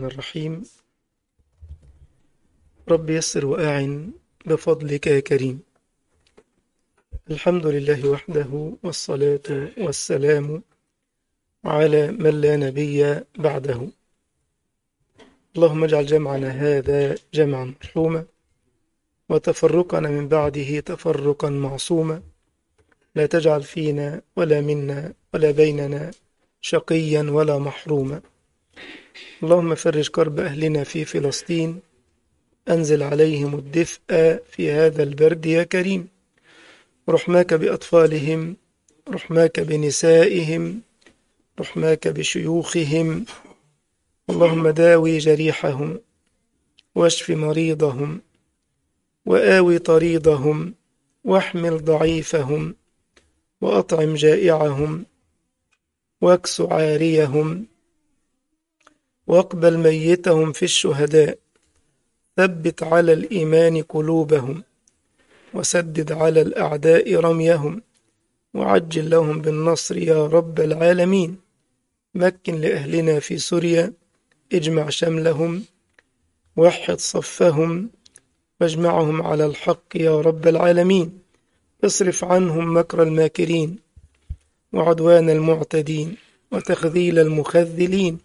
الرحمن الرحيم رب يسر وأعن بفضلك يا كريم الحمد لله وحده والصلاة والسلام على من لا نبي بعده اللهم اجعل جمعنا هذا جمعا مرحوما وتفرقنا من بعده تفرقا معصوما لا تجعل فينا ولا منا ولا بيننا شقيا ولا محروما اللهم فرج كرب أهلنا في فلسطين أنزل عليهم الدفء في هذا البرد يا كريم رحماك بأطفالهم رحماك بنسائهم رحماك بشيوخهم اللهم داوي جريحهم واشف مريضهم وآوي طريضهم واحمل ضعيفهم وأطعم جائعهم واكس عاريهم واقبل ميتهم في الشهداء ثبت على الإيمان قلوبهم وسدد على الأعداء رميهم وعجل لهم بالنصر يا رب العالمين مكن لأهلنا في سوريا اجمع شملهم وحد صفهم واجمعهم على الحق يا رب العالمين اصرف عنهم مكر الماكرين وعدوان المعتدين وتخذيل المخذلين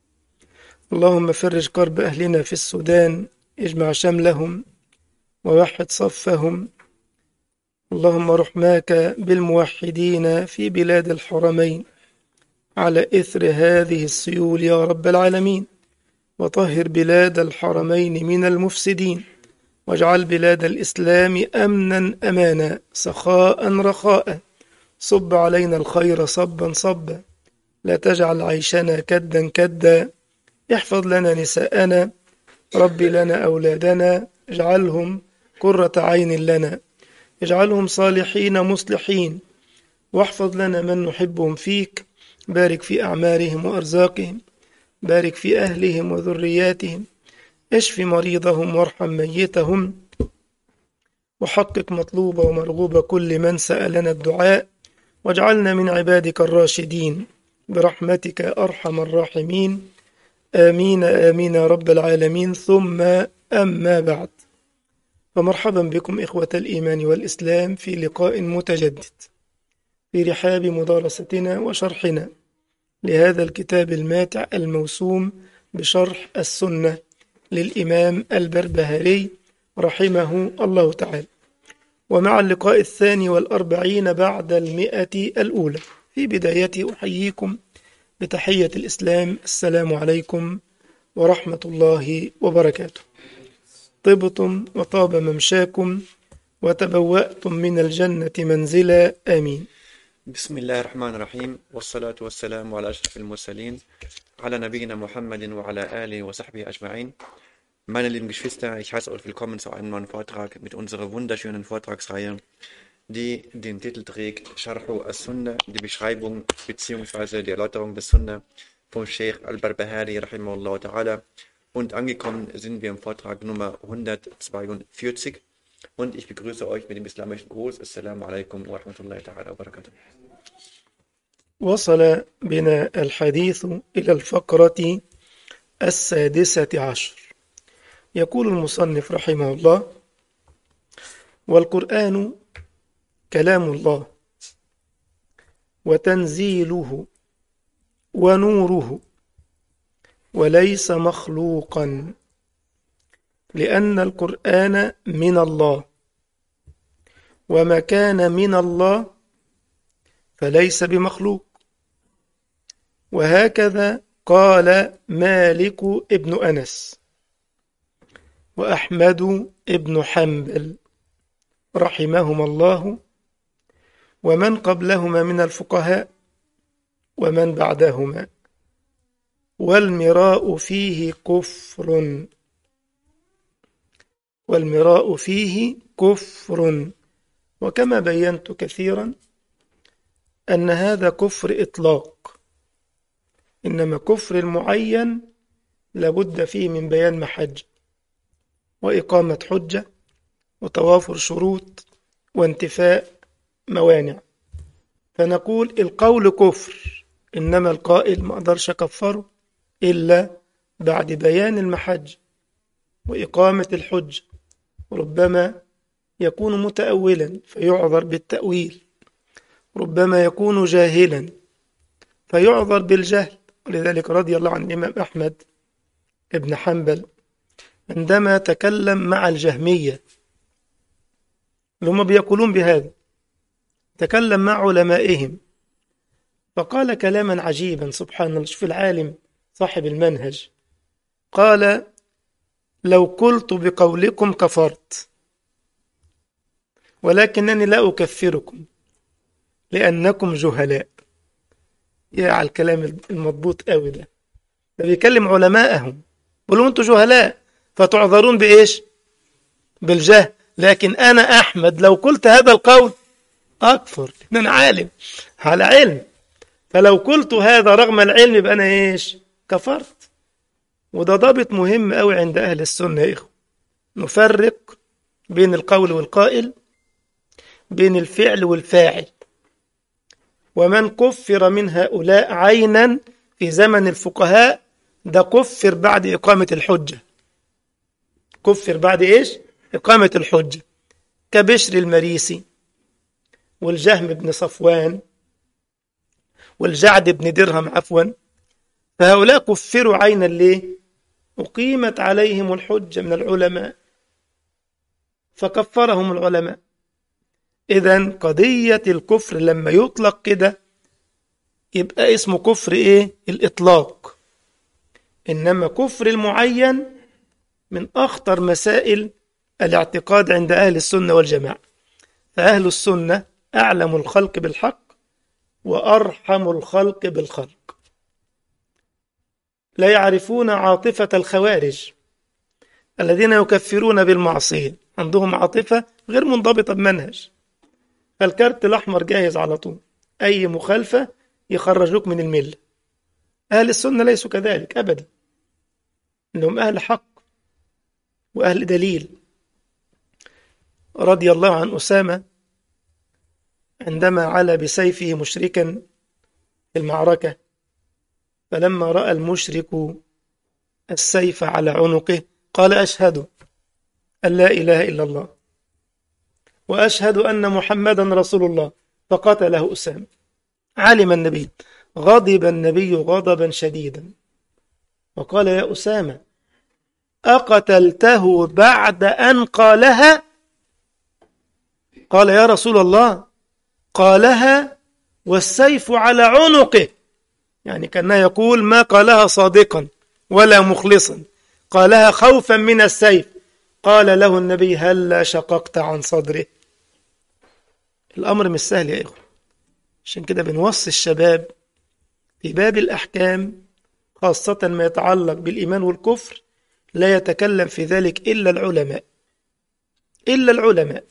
اللهم فرج كرب أهلنا في السودان اجمع شملهم ووحد صفهم اللهم رحماك بالموحدين في بلاد الحرمين على إثر هذه السيول يا رب العالمين وطهر بلاد الحرمين من المفسدين واجعل بلاد الإسلام أمنا أمانا سخاء رخاء صب علينا الخير صبا صبا لا تجعل عيشنا كدا كدا احفظ لنا نساءنا رب لنا أولادنا اجعلهم قرة عين لنا اجعلهم صالحين مصلحين واحفظ لنا من نحبهم فيك بارك في أعمارهم وأرزاقهم بارك في أهلهم وذرياتهم اشف مريضهم وارحم ميتهم وحقق مطلوب ومرغوب كل من سألنا الدعاء واجعلنا من عبادك الراشدين برحمتك أرحم الراحمين آمين آمين يا رب العالمين ثم أما بعد فمرحبا بكم إخوة الإيمان والإسلام في لقاء متجدد في رحاب مدارستنا وشرحنا لهذا الكتاب الماتع الموسوم بشرح السنة للإمام البربهاري رحمه الله تعالى ومع اللقاء الثاني والأربعين بعد المئة الأولى في بدايته أحييكم بتحية الإسلام السلام عليكم ورحمة الله وبركاته طبتم وطاب ممشاكم وتبوأتم من الجنة منزلا آمين بسم الله الرحمن الرحيم والصلاة والسلام على أشرف المرسلين على نبينا Muhammadin وعلى آله وصحبه أجمعين Meine lieben Geschwister, ich heiße euch willkommen zu einem neuen Vortrag mit unserer wunderschönen Vortragsreihe, die den Titel trägt Sharhu as-Sunnah, die Beschreibung bzw. die Erläuterung des Sunnah vom Sheikh al-Barbahari rahimahullah ta'ala. Und angekommen sind wir im Vortrag Nummer 142 und ich begrüße euch mit dem islamischen Gruß. Assalamu alaikum wa rahmatullahi ta'ala wa barakatuh. وصل بنا الحديث إلى الفقرة السادسة عشر يقول المصنف رحمه الله والقرآن كلام الله وتنزيله ونوره وليس مخلوقا لأن القرآن من الله وما كان من الله فليس بمخلوق وهكذا قال مالك ابن أنس وأحمد ابن حنبل رحمهما الله ومن قبلهما من الفقهاء ومن بعدهما والمراء فيه كفر والمراء فيه كفر وكما بينت كثيرا أن هذا كفر إطلاق إنما كفر المعين لابد فيه من بيان محج وإقامة حجة وتوافر شروط وانتفاء موانع فنقول القول كفر إنما القائل ما أقدرش أكفره إلا بعد بيان المحج وإقامة الحج ربما يكون متأولا فيعذر بالتأويل ربما يكون جاهلا فيعذر بالجهل ولذلك رضي الله عن الإمام أحمد ابن حنبل عندما تكلم مع الجهمية اللي هم بيقولون بهذا تكلم مع علمائهم فقال كلاما عجيبا سبحان الله شوف العالم صاحب المنهج قال لو قلت بقولكم كفرت ولكنني لا أكفركم لأنكم جهلاء يا على الكلام المضبوط قوي ده ده بيكلم علماءهم بيقول لهم انتوا جهلاء فتعذرون بإيش بالجهل لكن أنا أحمد لو قلت هذا القول أكفر لأن أنا عالم على علم فلو قلت هذا رغم العلم يبقى أنا إيش كفرت وده ضابط مهم قوي عند أهل السنة يا إخوة نفرق بين القول والقائل بين الفعل والفاعل ومن كفر من هؤلاء عينا في زمن الفقهاء ده كفر بعد إقامة الحجة كفر بعد إيش؟ إقامة الحجة كبشر المريسي والجهم بن صفوان والجعد بن درهم عفوا فهؤلاء كفروا عينا ليه؟ أقيمت عليهم الحجة من العلماء فكفرهم العلماء إذا قضية الكفر لما يطلق كده يبقى اسمه كفر إيه؟ الإطلاق إنما كفر المعين من أخطر مسائل الاعتقاد عند أهل السنة والجماعة فأهل السنة أعلم الخلق بالحق وأرحم الخلق بالخلق لا يعرفون عاطفة الخوارج الذين يكفرون بالمعصية عندهم عاطفة غير منضبطة بمنهج فالكارت الأحمر جاهز على طول أي مخالفة يخرجوك من الملة أهل السنة ليسوا كذلك أبدا إنهم أهل حق وأهل دليل رضي الله عن أسامة عندما علا بسيفه مشركا في المعركة فلما رأى المشرك السيف على عنقه قال أشهد أن لا إله إلا الله وأشهد أن محمدا رسول الله فقتله أسامة علم النبي غضب النبي غضبا شديدا وقال يا أسامة أقتلته بعد أن قالها قال يا رسول الله قالها والسيف على عنقه يعني كان يقول ما قالها صادقا ولا مخلصا قالها خوفا من السيف قال له النبي هلا شققت عن صدره الأمر مش سهل يا إخوة عشان كده بنوصي الشباب في باب الأحكام خاصة ما يتعلق بالإيمان والكفر لا يتكلم في ذلك إلا العلماء إلا العلماء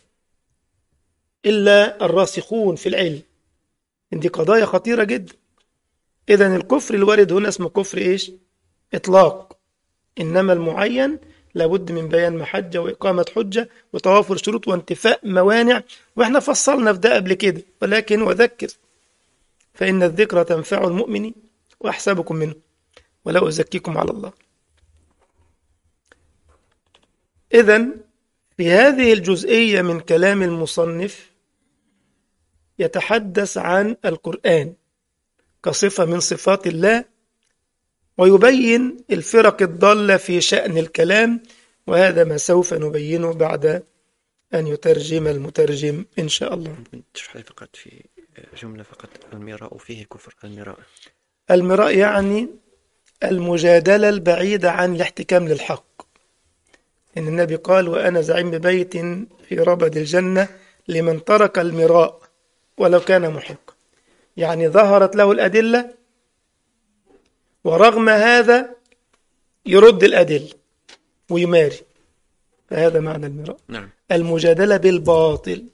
إلا الراسخون في العلم دي قضايا خطيرة جدا إذا الكفر الوارد هنا اسمه كفر إيش إطلاق إنما المعين لابد من بيان محجة وإقامة حجة وتوافر شروط وانتفاء موانع وإحنا فصلنا في ده قبل كده ولكن وذكر فإن الذكرى تنفع المؤمن وأحسبكم منه ولا أزكيكم على الله إذا في هذه الجزئية من كلام المصنف يتحدث عن القرآن كصفة من صفات الله ويبين الفرق الضالة في شأن الكلام وهذا ما سوف نبينه بعد أن يترجم المترجم إن شاء الله تشرح لي فقط في جملة فقط المراء فيه كفر المراء المراء يعني المجادلة البعيدة عن الاحتكام للحق إن النبي قال وأنا زعيم ببيت في ربد الجنة لمن ترك المراء ولو كان محق يعني ظهرت له الأدلة ورغم هذا يرد الأدلة ويماري فهذا معنى المراء نعم المجادلة بالباطل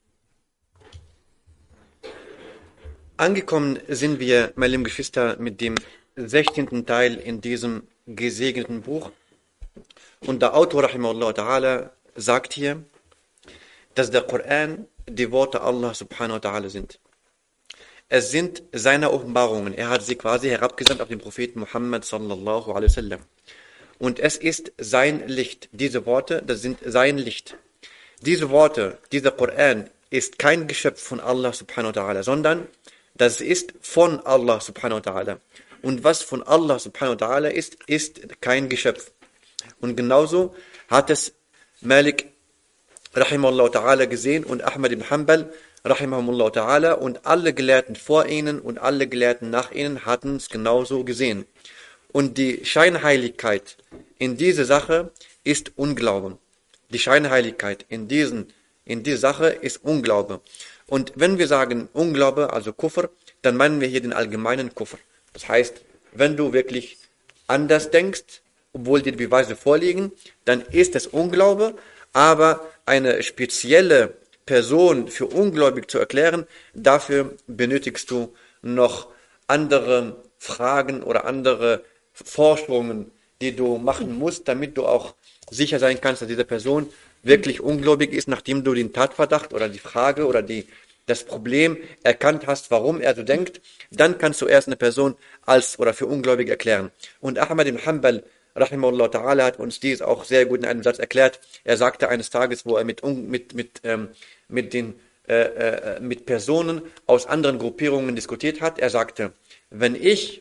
Angekommen sind wir, meine lieben Geschwister, mit dem 16. Teil in diesem gesegneten Buch. Und der Autor, rahimahullah ta'ala, sagt hier, dass der Koran die Worte Allah subhanahu wa ta'ala sind. es sind seine Offenbarungen. Er hat sie quasi herabgesandt auf den Propheten Muhammad sallallahu alaihi wasallam. Und es ist sein Licht. Diese Worte, das sind sein Licht. Diese Worte, dieser Koran ist kein Geschöpf von Allah subhanahu wa ta'ala, sondern das ist von Allah subhanahu wa ta'ala. Und was von Allah subhanahu wa ta'ala ist, ist kein Geschöpf. Und genauso hat es Malik rahimahullah ta'ala gesehen und Ahmad ibn Hanbal rahimahullah ta'ala und alle Gelehrten vor ihnen und alle Gelehrten nach ihnen hatten es genauso gesehen. Und die Scheinheiligkeit in diese Sache ist Unglaube. Die Scheinheiligkeit in diesen, in diese Sache ist Unglaube. Und wenn wir sagen Unglaube, also Kufr, dann meinen wir hier den allgemeinen Kufr. Das heißt, wenn du wirklich anders denkst, obwohl dir die Beweise vorliegen, dann ist es Unglaube, aber eine spezielle Person für ungläubig zu erklären, dafür benötigst du noch andere Fragen oder andere Forschungen, die du machen musst, damit du auch sicher sein kannst, dass diese Person wirklich ungläubig ist, nachdem du den Tatverdacht oder die Frage oder die, das Problem erkannt hast, warum er so denkt, dann kannst du erst eine Person als oder für ungläubig erklären. Und Ahmad ibn Hanbal, rahimahullah ta'ala, hat uns dies auch sehr gut in einem Satz erklärt. Er sagte eines Tages, wo er mit, mit, mit, ähm, mit den, äh, äh, mit Personen aus anderen Gruppierungen diskutiert hat, er sagte, wenn ich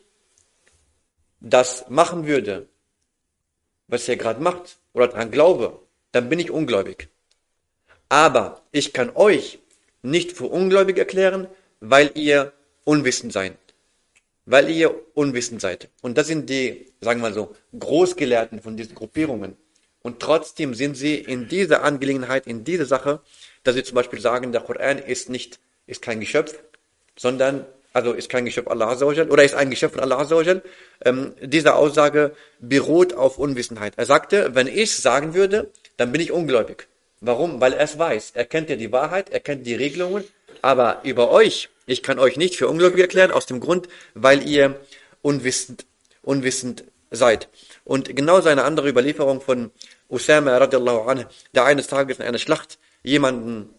das machen würde, was er gerade macht, oder daran glaube, dann bin ich ungläubig. Aber ich kann euch nicht für ungläubig erklären, weil ihr unwissend seid. Weil ihr unwissend seid. Und das sind die, sagen wir mal so, Großgelehrten von diesen Gruppierungen. Und trotzdem sind sie in dieser Angelegenheit, in dieser Sache, dass sie zum Beispiel sagen, der Koran ist nicht, ist kein Geschöpf, sondern also ist kein Geschöpf Allah Azzawajal oder ist ein Geschöpf von Allah Azzawajal. Ähm, diese Aussage beruht auf Unwissenheit. Er sagte, wenn ich sagen würde, dann bin ich ungläubig. Warum? Weil er es weiß. Er kennt ja die Wahrheit, er kennt die Regelungen, aber über euch, ich kann euch nicht für ungläubig erklären, aus dem Grund, weil ihr unwissend, unwissend seid. Und genau seine andere Überlieferung von Usama radiallahu anhu, der eines Tages in einer Schlacht jemanden,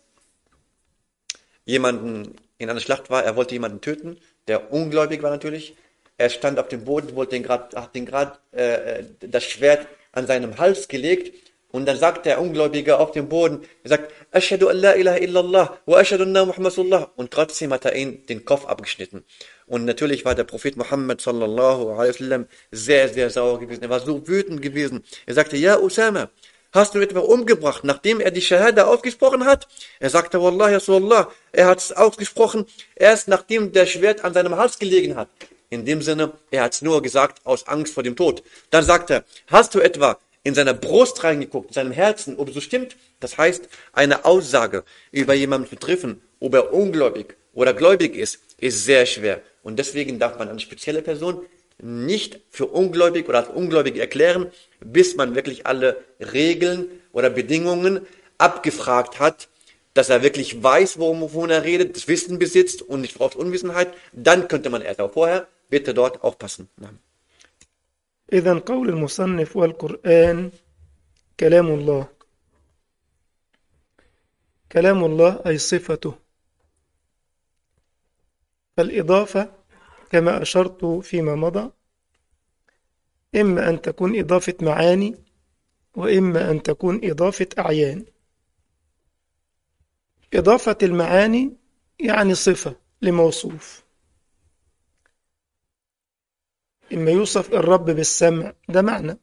jemanden in einer Schlacht war, er wollte jemanden töten, der ungläubig war natürlich. Er stand auf dem Boden, wollte den grad, hat den grad, äh, das Schwert an seinem Hals gelegt und dann sagt der Ungläubige auf dem Boden, er sagt, Ashhadu an la ilaha illallah wa ashhadu anna Muhammad Und trotzdem hat er ihn den Kopf abgeschnitten. Und natürlich war der Prophet Muhammad sallallahu alaihi wasallam sehr, sehr sauer gewesen. Er war so wütend gewesen. Er sagte, ja Usama, Hast du etwa umgebracht, nachdem er die Shahada ausgesprochen hat? Er sagte, Wallah, Rasulallah, er hat es ausgesprochen, erst nachdem der Schwert an seinem Hals gelegen hat. In dem Sinne, er hat es nur gesagt aus Angst vor dem Tod. Dann sagt er, hast du etwa in seiner Brust reingeguckt, in seinem Herzen, ob es so stimmt? Das heißt, eine Aussage über jemanden zu treffen, ob er ungläubig oder gläubig ist, ist sehr schwer. Und deswegen darf man eine spezielle Person nicht für ungläubig oder als ungläubig erklären, bis man wirklich alle Regeln oder Bedingungen abgefragt hat, dass er wirklich weiß, worum, wovon er redet, das Wissen besitzt und nicht braucht Unwissenheit, dann könnte man erst, aber vorher bitte dort aufpassen. إذا قول المصنف والقرآن كلام الله كلام الله أي صفته فالإضافة كما أشرت فيما مضى إما أن تكون إضافة معاني وإما أن تكون إضافة أعيان إضافة المعاني يعني صفة لموصوف إما يوصف الرب بالسمع ده معنى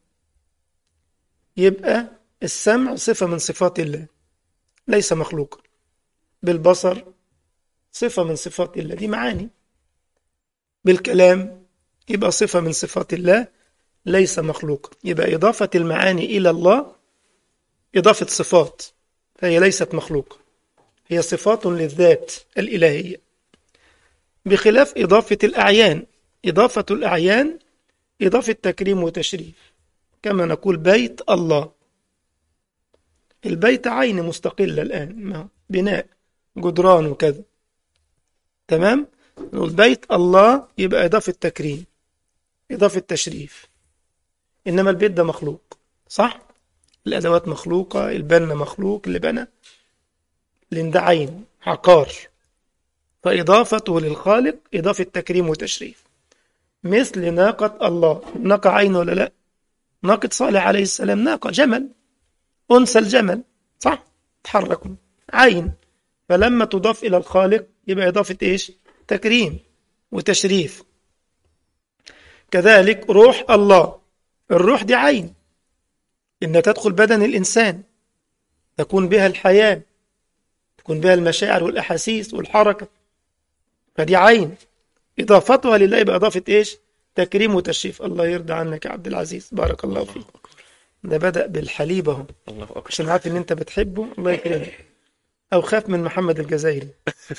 يبقى السمع صفة من صفات الله ليس مخلوقا بالبصر صفة من صفات الله دي معاني بالكلام يبقى صفة من صفات الله ليس مخلوقا يبقى إضافة المعاني إلى الله إضافة صفات فهي ليست مخلوقة هي صفات للذات الإلهية بخلاف إضافة الأعيان إضافة الأعيان إضافة تكريم وتشريف كما نقول بيت الله البيت عين مستقلة الآن بناء جدران وكذا تمام نقول بيت الله يبقى إضافة تكريم إضافة تشريف إنما البيت ده مخلوق صح الأدوات مخلوقة البنا مخلوق اللي بنى لأن ده عين عقار فإضافته للخالق إضافة تكريم وتشريف مثل ناقة الله ناقة عين ولا لا ناقة صالح عليه السلام ناقة جمل أنثى الجمل صح تحركوا عين فلما تضاف إلى الخالق يبقى إضافة إيش تكريم وتشريف كذلك روح الله الروح دي عين إنها تدخل بدن الإنسان تكون بها الحياة تكون بها المشاعر والأحاسيس والحركة فدي عين إضافتها لله يبقى إضافة إيش تكريم وتشريف الله يرضى عنك يا عبد العزيز بارك الله فيك ده بدأ بالحليب اهو الله أكبر عشان عارف ان انت بتحبه الله يكرمك او خاف من محمد الجزائري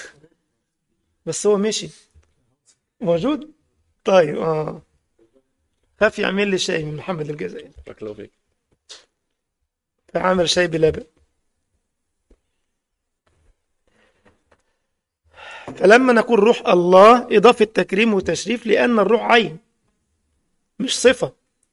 بس هو مشي موجود طيب اه خاف يعمل لي شاي من محمد الجزائري بارك الله فيك فعمل شاي بلبن فلما نقول روح الله إضافة تكريم وتشريف لأن الروح عين مش صفة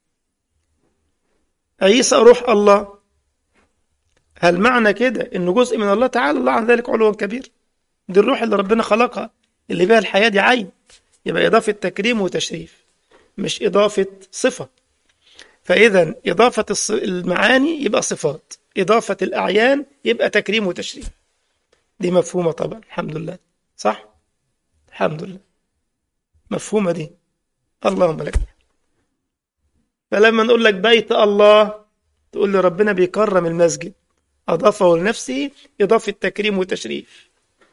عيسى روح الله هل معنى كده إنه جزء من الله تعالى الله عن ذلك علوا كبير دي الروح اللي ربنا خلقها اللي بها الحياة دي عين يبقى إضافة تكريم وتشريف مش إضافة صفة فإذا إضافة الص- المعاني يبقى صفات إضافة الأعيان يبقى تكريم وتشريف دي مفهومة طبعا الحمد لله صح الحمد لله مفهومة دي اللهم لك الحمد. فلما نقول لك بيت الله تقول لي ربنا بيكرم المسجد أضافه لنفسه إضافة تكريم وتشريف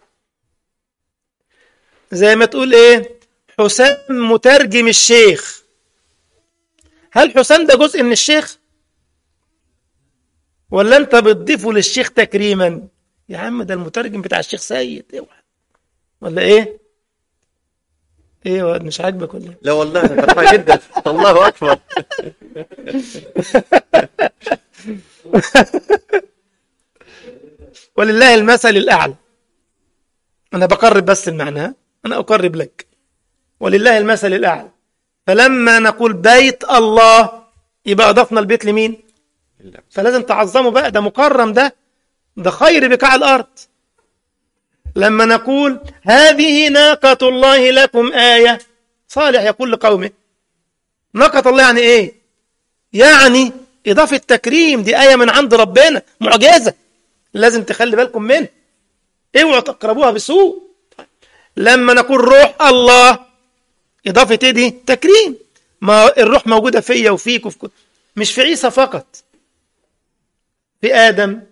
زي ما تقول إيه حسام مترجم الشيخ هل حسام ده جزء من الشيخ ولا انت بتضيفه للشيخ تكريما يا عم ده المترجم بتاع الشيخ سيد اوعى ولا ايه ايه يا واد مش عاجبك ولا ايه لا والله أنا فرحان جدا الله أكبر ولله المثل الأعلى أنا بقرب بس المعنى أنا أقرب لك ولله المثل الأعلى فلما نقول بيت الله يبقى أضفنا البيت لمين بالله. فلازم تعظمه بقى ده مكرم ده ده خير بقاع الأرض لما نقول هذه ناقة الله لكم آية صالح يقول لقومه ناقة الله يعني إيه يعني إضافة تكريم دي آية من عند ربنا معجزة لازم تخلي بالكم منها اوعوا تقربوها بسوء لما نقول روح الله إضافة إيه دي تكريم ما الروح موجودة فيا وفيك وفي كل مش في عيسى فقط في آدم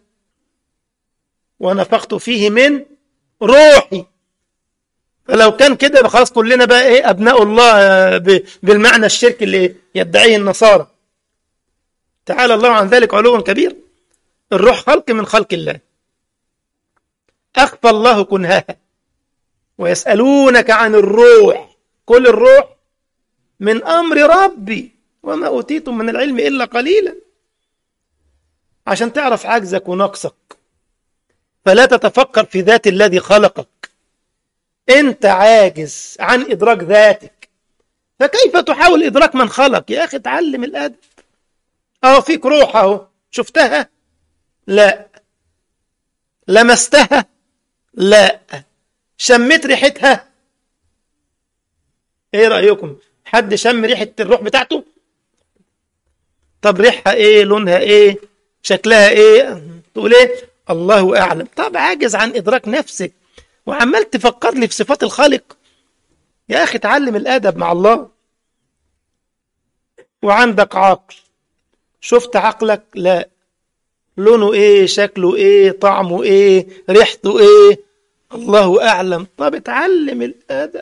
ونفخت فيه من روحي فلو كان كده يبقى خلاص كلنا بقى ايه ابناء الله آه، ب- بالمعنى الشرك اللي يدعيه النصارى تعالى الله عن ذلك علوا كبير الروح خلق من خلق الله أخفى الله كنهها ويسألونك عن الروح كل الروح من أمر ربي وما أوتيتم من العلم إلا قليلا عشان تعرف عجزك ونقصك فلا تتفكر في ذات الذي خلقك أنت عاجز عن إدراك ذاتك فكيف تحاول إدراك من خلق يا أخي تعلم الأدب أهو فيك روح أهو شفتها لا لمستها لا شميت ريحتها ايه رأيكم حد شم ريحة الروح بتاعته طب ريحها ايه لونها ايه شكلها ايه تقول ايه الله اعلم طب عاجز عن ادراك نفسك وعمال تفكر لي في صفات الخالق يا اخي تعلم الادب مع الله وعندك عقل شفت عقلك لا لونه ايه شكله ايه طعمه ايه ريحته ايه الله اعلم طب اتعلم الادب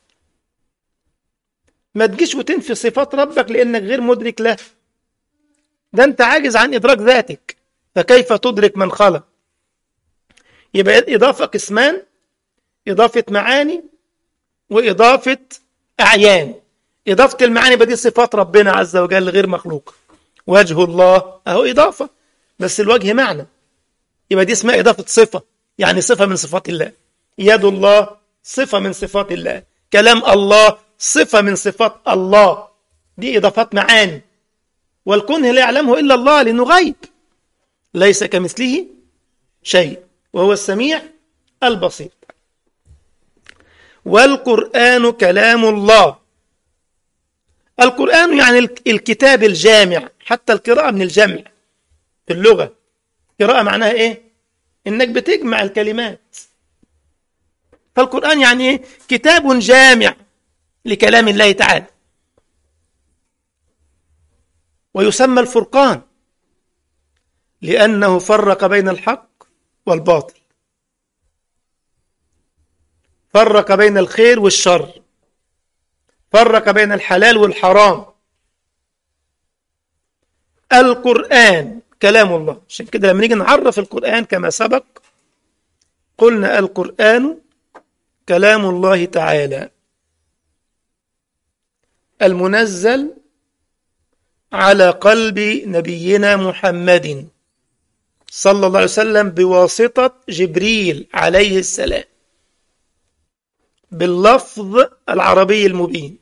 ما تجيش وتنفي صفات ربك لانك غير مدرك له ده انت عاجز عن ادراك ذاتك فكيف تدرك من خلق يبقى اضافه قسمان اضافه معاني واضافه اعيان اضافه المعاني بدي صفات ربنا عز وجل غير مخلوقه وجه الله اهو اضافه بس الوجه معنى يبقى دي اسمها إضافة صفة يعني صفة من صفات الله يد الله صفة من صفات الله كلام الله صفة من صفات الله دي إضافات معاني والكونه لا يعلمه إلا الله لأنه غيب ليس كمثله شيء وهو السميع البصير والقرآن كلام الله القرآن يعني الكتاب الجامع حتى القراءة من الجمع في اللغة قراءة معناها إيه؟ إنك بتجمع الكلمات فالقرآن يعني إيه؟ كتاب جامع لكلام الله تعالى ويسمى الفرقان لأنه فرق بين الحق والباطل فرق بين الخير والشر فرق بين الحلال والحرام القرآن كلام الله عشان كده لما نيجي نعرف القرآن كما سبق قلنا القرآن كلام الله تعالى المنزل على قلب نبينا محمد صلى الله عليه وسلم بواسطة جبريل عليه السلام باللفظ العربي المبين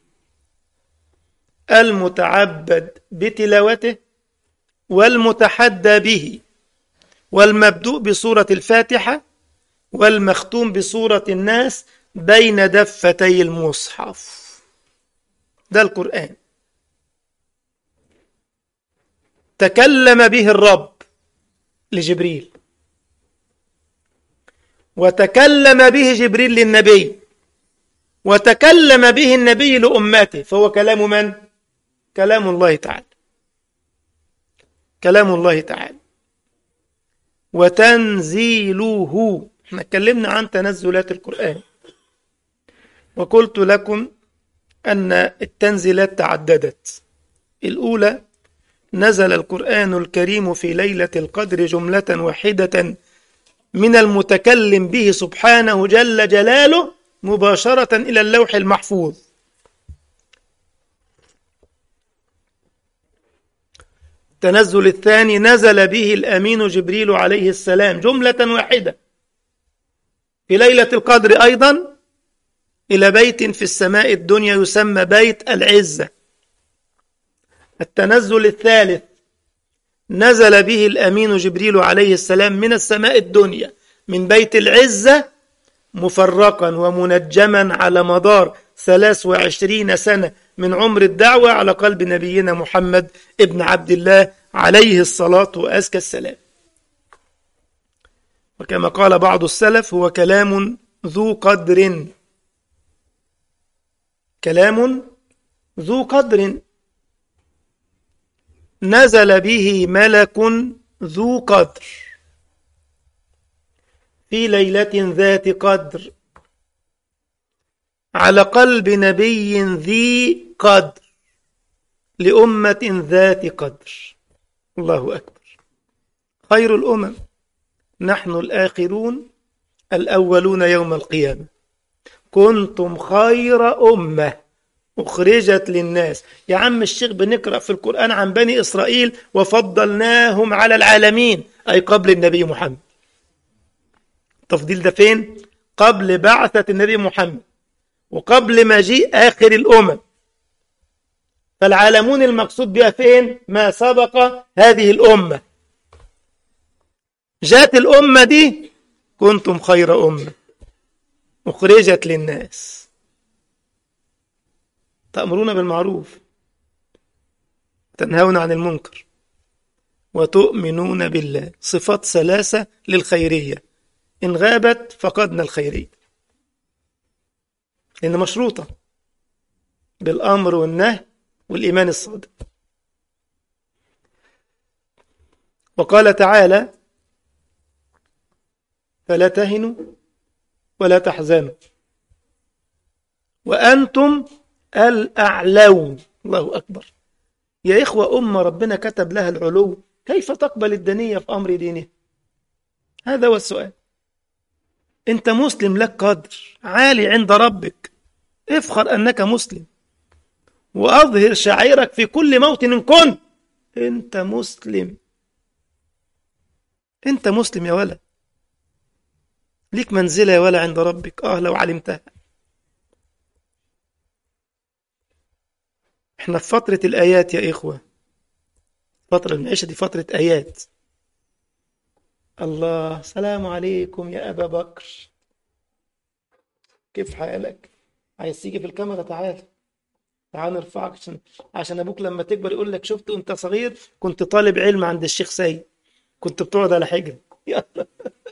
المتعبد بتلاوته والمتحدى به والمبدوء بسورة الفاتحة والمختوم بسورة الناس بين دفتي المصحف ده القرآن تكلم به الرب لجبريل وتكلم به جبريل للنبي وتكلم به النبي لأمته فهو كلام من؟ كلام الله تعالى كلام الله تعالى وتنزيله احنا اتكلمنا عن تنزلات القرآن وقلت لكم أن التنزيلات تعددت الأولى نزل القرآن الكريم في ليلة القدر جملة واحدة من المتكلم به سبحانه جل جلاله مباشرة إلى اللوح المحفوظ التنزل الثاني نزل به الأمين جبريل عليه السلام جملة واحدة في ليلة القدر أيضا إلى بيت في السماء الدنيا يسمى بيت العزة التنزل الثالث نزل به الأمين جبريل عليه السلام من السماء الدنيا من بيت العزة مفرقا ومنجما على مدار ثلاث وعشرين سنة من عمر الدعوة على قلب نبينا محمد ابن عبد الله عليه الصلاة وأزكى السلام وكما قال بعض السلف هو كلام ذو قدر كلام ذو قدر نزل به ملك ذو قدر في ليلة ذات قدر على قلب نبي ذي قدر لأمة ذات قدر الله أكبر خير الأمم نحن الآخرون الأولون يوم القيامة كنتم خير أمة أخرجت للناس يا عم الشيخ بنقرأ في القرآن عن بني إسرائيل وفضلناهم على العالمين أي قبل النبي محمد التفضيل ده فين؟ قبل بعثة النبي محمد وقبل مجيء آخر الأمم فالعالمون المقصود بها فين؟ ما سبق هذه الأمة جاءت الأمة دي كنتم خير أمة أخرجت للناس تأمرون بالمعروف تنهون عن المنكر وتؤمنون بالله صفات ثلاثة للخيرية إن غابت فقدنا الخيرية لأن مشروطة بالأمر والنهي والإيمان الصادق وقال تعالى فلا تهنوا ولا تحزنوا وأنتم الأعلون الله أكبر يا إخوة أمة ربنا كتب لها العلو كيف تقبل الدنية في أمر دينه هذا هو السؤال أنت مسلم لك قدر عالي عند ربك افخر أنك مسلم وأظهر شعيرك في كل موطن كنت أنت مسلم أنت مسلم يا ولد ليك منزلة يا ولا عند ربك آه لو علمتها احنا في فترة الآيات يا إخوة فترة المعيشة دي فترة آيات الله سلام عليكم يا أبا بكر كيف حالك عايز تيجي في الكاميرا تعال تعال نرفعك عشان عشان ابوك لما تكبر يقول لك شفت وانت صغير كنت طالب علم عند الشيخ سيد كنت بتقعد على حجر يلا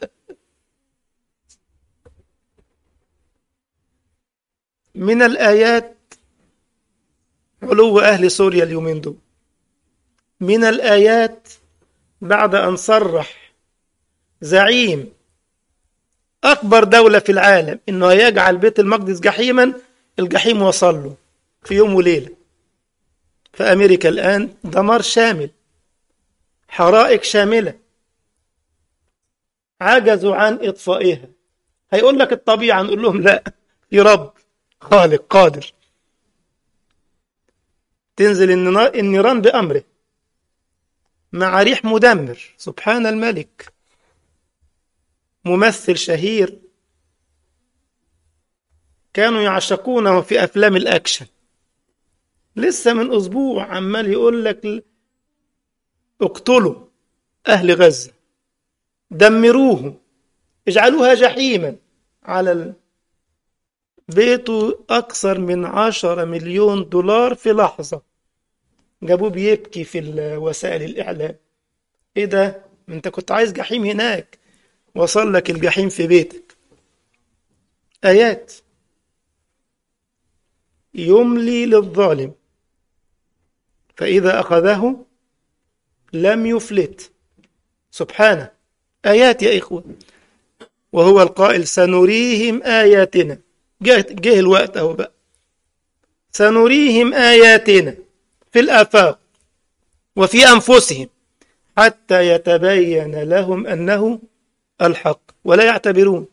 من الآيات علو أهل سوريا اليومين دول من الآيات بعد أن صرح زعيم أكبر دولة في العالم إنه يجعل بيت المقدس جحيما الجحيم وصل له في يوم وليلة في أمريكا الآن دمار شامل حرائق شاملة عجزوا عن إطفائها هيقول لك الطبيعة نقول لهم لا في رب خالق قادر تنزل النيران بأمره مع ريح مدمر سبحان الملك ممثل شهير كانوا يعشقونه في أفلام الأكشن لسه من أسبوع عمال يقول لك اقتلوا أهل غزة دمروهم اجعلوها جحيما على ال... بيته أكثر من عشرة مليون دولار في لحظة جابوه بيبكي في وسائل الإعلام إيه ده؟ أنت كنت عايز جحيم هناك وصل لك الجحيم في بيتك آيات يملي للظالم فإذا أخذه لم يفلت سبحانه آيات يا إخوة وهو القائل سنريهم آياتنا جه, جه الوقت أهو بقى سنريهم آياتنا في الآفاق وفي أنفسهم حتى يتبين لهم أنه الحق ولا يعتبرون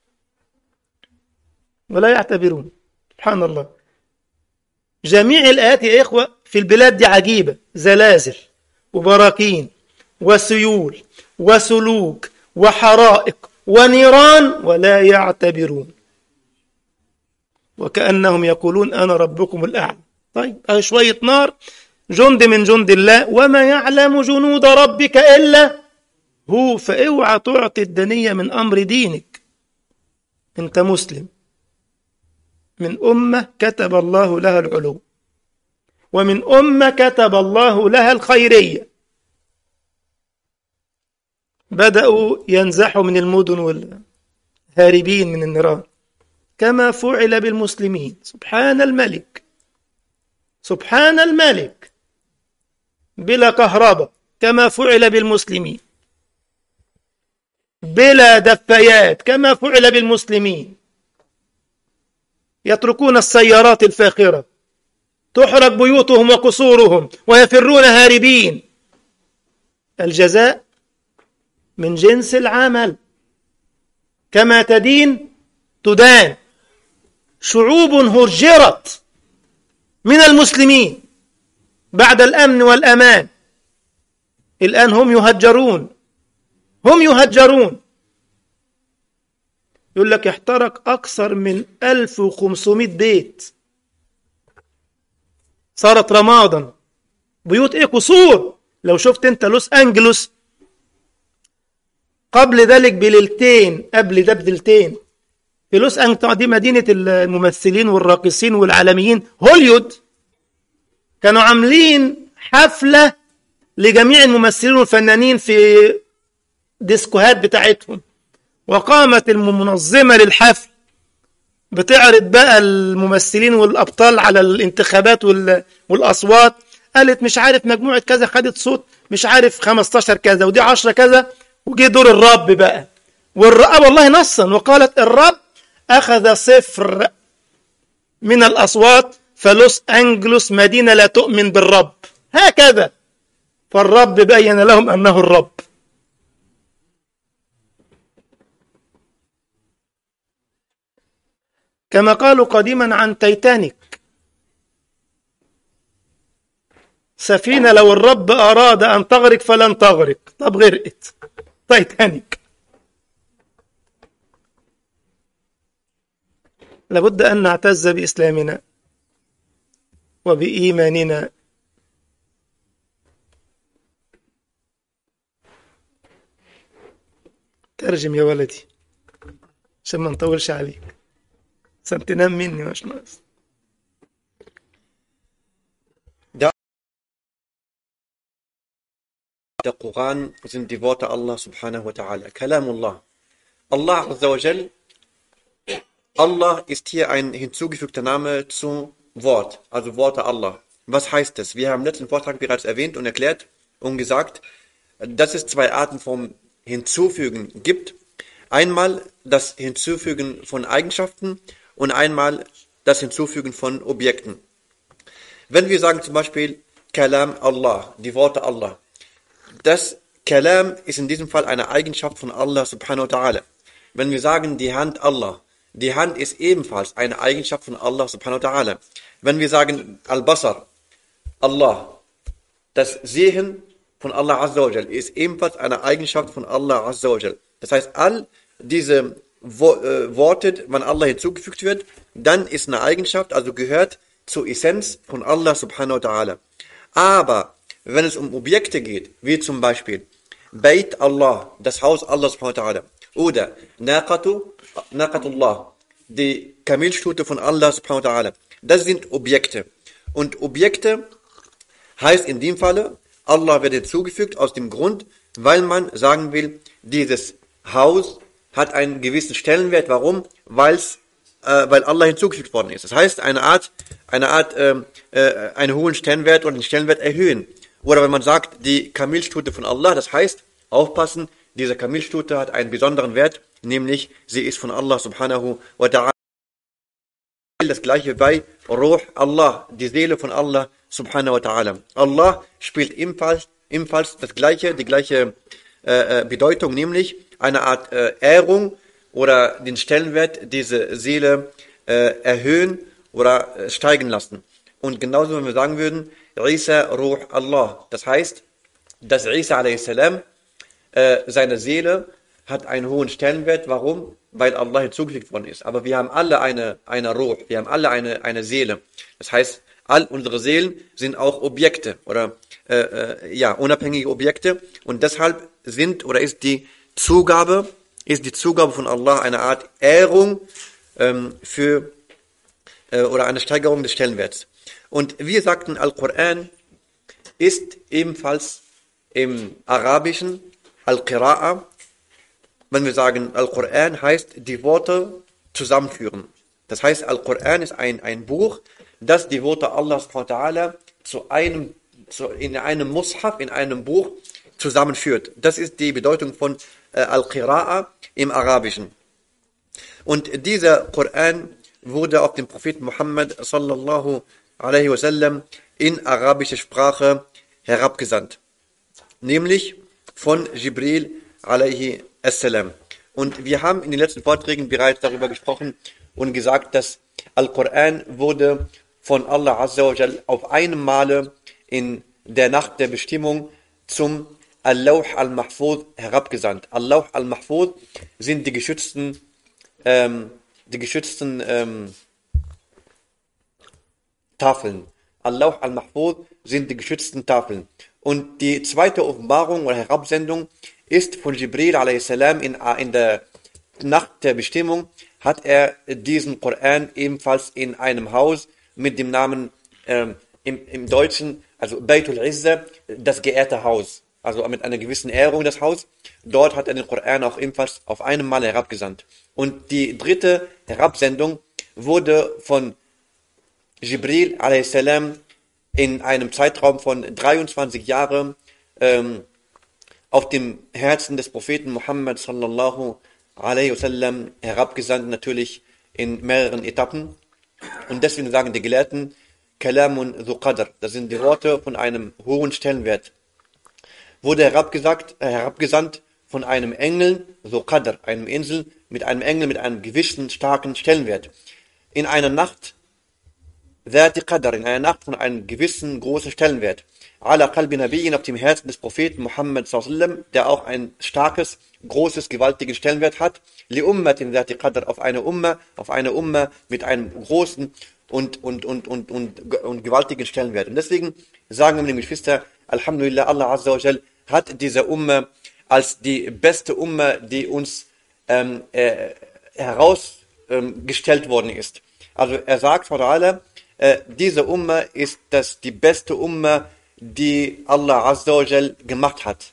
ولا يعتبرون سبحان الله جميع الآيات يا إخوة في البلاد دي عجيبة زلازل وبراكين وسيول وسلوك وحرائق ونيران ولا يعتبرون وكأنهم يقولون أنا ربكم الأعلى طيب أهي شوية نار جند من جند الله وما يعلم جنود ربك إلا هو فاوعى تعطي الدنية من أمر دينك أنت مسلم من أمة كتب الله لها العلو ومن أمة كتب الله لها الخيرية بدأوا ينزحوا من المدن والهاربين من النيران كما فعل بالمسلمين سبحان الملك سبحان الملك بلا كهرباء كما فعل بالمسلمين بلا دفايات كما فعل بالمسلمين يتركون السيارات الفاخرة تحرق بيوتهم وقصورهم ويفرون هاربين الجزاء من جنس العمل كما تدين تدان شعوب هرجرت من المسلمين بعد الأمن والأمان الآن هم يهجرون هم يهجرون يقول لك احترق أكثر من 1500 بيت صارت رمادا بيوت ايه قصور لو شفت انت لوس انجلوس قبل ذلك بليلتين قبل ده بليلتين في لوس انجلوس دي مدينة الممثلين والراقصين والعالميين هوليود كانوا عاملين حفلة لجميع الممثلين والفنانين في ديسكوهات بتاعتهم وقامت المنظمة للحفل بتعرض بقى الممثلين والأبطال على الانتخابات والأصوات قالت مش عارف مجموعة كذا خدت صوت مش عارف 15 كذا ودي 10 كذا وجه دور الرب بقى والرب والله نصا وقالت الرب أخذ صفر من الأصوات فلوس أنجلوس مدينة لا تؤمن بالرب هكذا فالرب بين لهم أنه الرب كما قالوا قديما عن تيتانيك سفينة لو الرب أراد أن تغرق فلن تغرق طب غرقت تايتانيك لابد أن نعتز بإسلامنا وبإيماننا ترجم يا ولدي عشان ما نطولش عليك عشان تنام مني مش ناقص Der Koran sind die Worte Allah subhanahu wa ta'ala. Kalamullah. Allah azza wa jal. Allah ist hier ein hinzugefügter Name zu Wort, also Worte Allah. Was heißt das? Wir haben im letzten Vortrag bereits erwähnt und erklärt und gesagt, dass es zwei Arten vom Hinzufügen gibt. Einmal das Hinzufügen von Eigenschaften und einmal das Hinzufügen von Objekten. Wenn wir sagen zum Beispiel Kalam Allah, die Worte Allah, das Kalam ist in diesem Fall eine Eigenschaft von Allah subhanahu wa ta'ala. Wenn wir sagen die Hand Allah, die Hand ist ebenfalls eine Eigenschaft von Allah subhanahu wa ta'ala. Wenn wir sagen Al-Basar, Allah, das Sehen von Allah azza wa jal ist ebenfalls eine Eigenschaft von Allah azza wa jal. Das heißt, all diese Wo äh, Worte, wenn Allah hinzugefügt wird, dann ist eine Eigenschaft, also gehört zur Essenz von Allah subhanahu wa ta'ala. Aber wenn es um Objekte geht, wie zum Beispiel Beit Allah, das Haus Allah subhanahu wa ta'ala, oder Naqatu, Naqatullah, die Kamelstute von Allah subhanahu wa ta'ala, das sind Objekte. Und Objekte heißt in dem Falle, Allah wird hinzugefügt aus dem Grund, weil man sagen will, dieses Haus hat einen gewissen Stellenwert. Warum? Weil's, äh, weil Allah hinzugefügt worden ist. Das heißt, eine Art, eine Art, äh, äh, einen hohen Stellenwert und den Stellenwert erhöhen. Oder wenn man sagt, die Kamilstute von Allah, das heißt, aufpassen, diese Kamilstute hat einen besonderen Wert, nämlich sie ist von Allah subhanahu wa ta'ala. Das gleiche bei Ruh Allah, die Seele von Allah subhanahu wa ta'ala. Allah spielt ebenfalls, ebenfalls das gleiche, die gleiche äh, Bedeutung, nämlich eine Art äh, Ehrung oder den Stellenwert diese Seele äh, erhöhen oder äh, steigen lassen. Und genauso, wenn wir sagen würden, Isa Ruh Allah, das heißt, dass Isa a.s. Äh, seine Seele hat einen hohen Stellenwert. Warum? Weil Allah hinzugefügt worden ist. Aber wir haben alle eine, eine Ruh, wir haben alle eine, eine Seele. Das heißt, all unsere Seelen sind auch Objekte oder äh, äh, ja unabhängige Objekte und deshalb sind oder ist die Zugabe ist die Zugabe von Allah eine Art Ehrung ähm, für äh, oder eine Steigerung des Stellenwerts. Und wir sagten, Al-Quran ist ebenfalls im Arabischen Al-Qira'a. Wenn wir sagen, Al-Quran heißt die Worte zusammenführen. Das heißt, Al-Quran ist ein, ein Buch, das die Worte Allahs zu einem, zu, in einem Mushaf, in einem Buch zusammenführt. Das ist die Bedeutung von äh, Al-Qira'a im Arabischen. Und dieser Koran wurde auf den Propheten Muhammad sallallahu alaihi wasallam in arabischer Sprache herabgesandt. Nämlich von Jibril alaihi assalam. Und wir haben in den letzten Vorträgen bereits darüber gesprochen und gesagt, dass Al-Quran wurde von Allah Azza wa Jal auf einem Male in der Nacht der Bestimmung zum Al-Lawh al-Mahfuz herabgesandt. Al-Lawh al-Mahfuz sind die geschützten, ähm, die geschützten ähm, Tafeln. Al-Lawh al-Mahfuz sind die geschützten Tafeln. Und die zweite Offenbarung oder Herabsendung ist von Jibril a.s. In, in der Nacht der Bestimmung hat er diesen Koran ebenfalls in einem Haus mit dem Namen ähm, im, im Deutschen, also Beitul Izza, das geehrte Haus. Also mit einer gewissen Ehrung das Haus. Dort hat er den Koran auch ebenfalls auf einem Mal herabgesandt. Und die dritte Herabsendung wurde von Jibril a.s. in einem Zeitraum von 23 Jahren ähm, auf dem Herzen des Propheten Muhammad sallallahu alaihi wasallam herabgesandt, natürlich in mehreren Etappen. Und deswegen sagen die Gelehrten, Kalamun dhu qadr, das sind die Worte von einem hohen Stellenwert. Wurde herabgesagt, äh, herabgesandt von einem Engel, so Qadr, einem Insel, mit einem Engel mit einem gewissen starken Stellenwert. In einer Nacht, Dhati Qadr, in einer Nacht von einem gewissen großen Stellenwert. Ala qalbi Nabiyyin auf dem Herzen des Propheten Muhammad sallam, der auch ein starkes, großes, gewaltiges Stellenwert hat. Li ummatin Dhati Qadr, auf eine Umma, auf eine Umma mit einem großen und, und, und, und, und, und gewaltigen Stellenwert. Und deswegen sagen wir den Geschwister, Alhamdulillah, Allah Azza wa Jal hat diese Umma als die beste Umma, die uns ähm, äh, herausgestellt ähm, worden ist. Also er sagt, ta'ala, äh, diese Umma ist das die beste Umma, die Allah Azza wa Jal gemacht hat.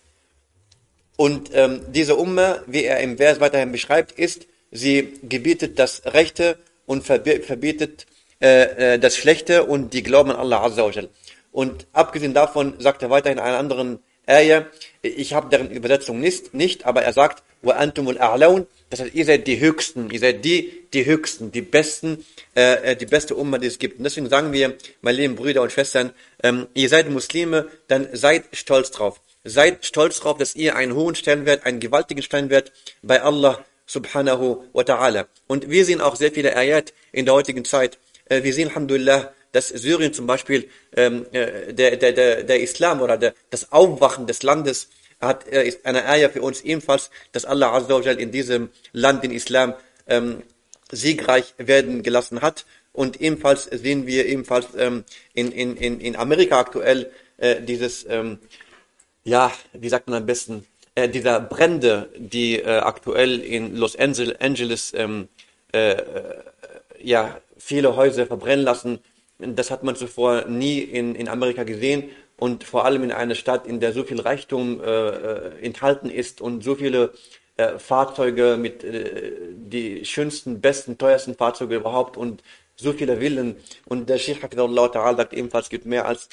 Und ähm, diese Umma, wie er im Vers weiterhin beschreibt, ist, sie gebietet das Rechte und verbi- verbietet äh, äh, das Schlechte und die glauben an Allah Azza wa Jal. Und abgesehen davon sagt er weiterhin in einer anderen Ayah, ich habe deren Übersetzung nicht, nicht aber er sagt, wa antumul a'laun, das heißt, ihr seid die Höchsten, ihr seid die, die Höchsten, die Besten, äh, äh, die beste Umma, die es gibt. Und deswegen sagen wir, meine lieben Brüder und Schwestern, ähm, ihr seid Muslime, dann seid stolz drauf. Seid stolz drauf, dass ihr einen hohen Stellenwert, einen gewaltigen Stellenwert bei Allah subhanahu wa ta'ala. Und wir sehen auch sehr viele Ayat in der heutigen Zeit. Äh, wir sehen, Alhamdulillah, dass Syrien zum Beispiel ähm, äh, der, der, der, der Islam oder der, das Aufwachen des Landes hat, äh, ist eine Ayah für uns ebenfalls, dass Allah Azza wa Jal in diesem Land, den Islam, ähm, siegreich werden gelassen hat. Und ebenfalls sehen wir ebenfalls ähm, in, in, in, in Amerika aktuell äh, dieses, ähm, ja, wie sagt man am besten, äh, dieser Brände, die äh, aktuell in Los Angel- Angeles ähm, äh, äh, ja, viele Häuser verbrennen lassen. Das hat man zuvor nie in, in Amerika gesehen und vor allem in einer Stadt, in der so viel Reichtum äh, äh, enthalten ist und so viele äh, Fahrzeuge mit äh, die schönsten, besten, teuersten Fahrzeuge überhaupt und so viele Villen. Und der Sheikh Hafidullah Ta'ala sagt ebenfalls, es gibt mehr als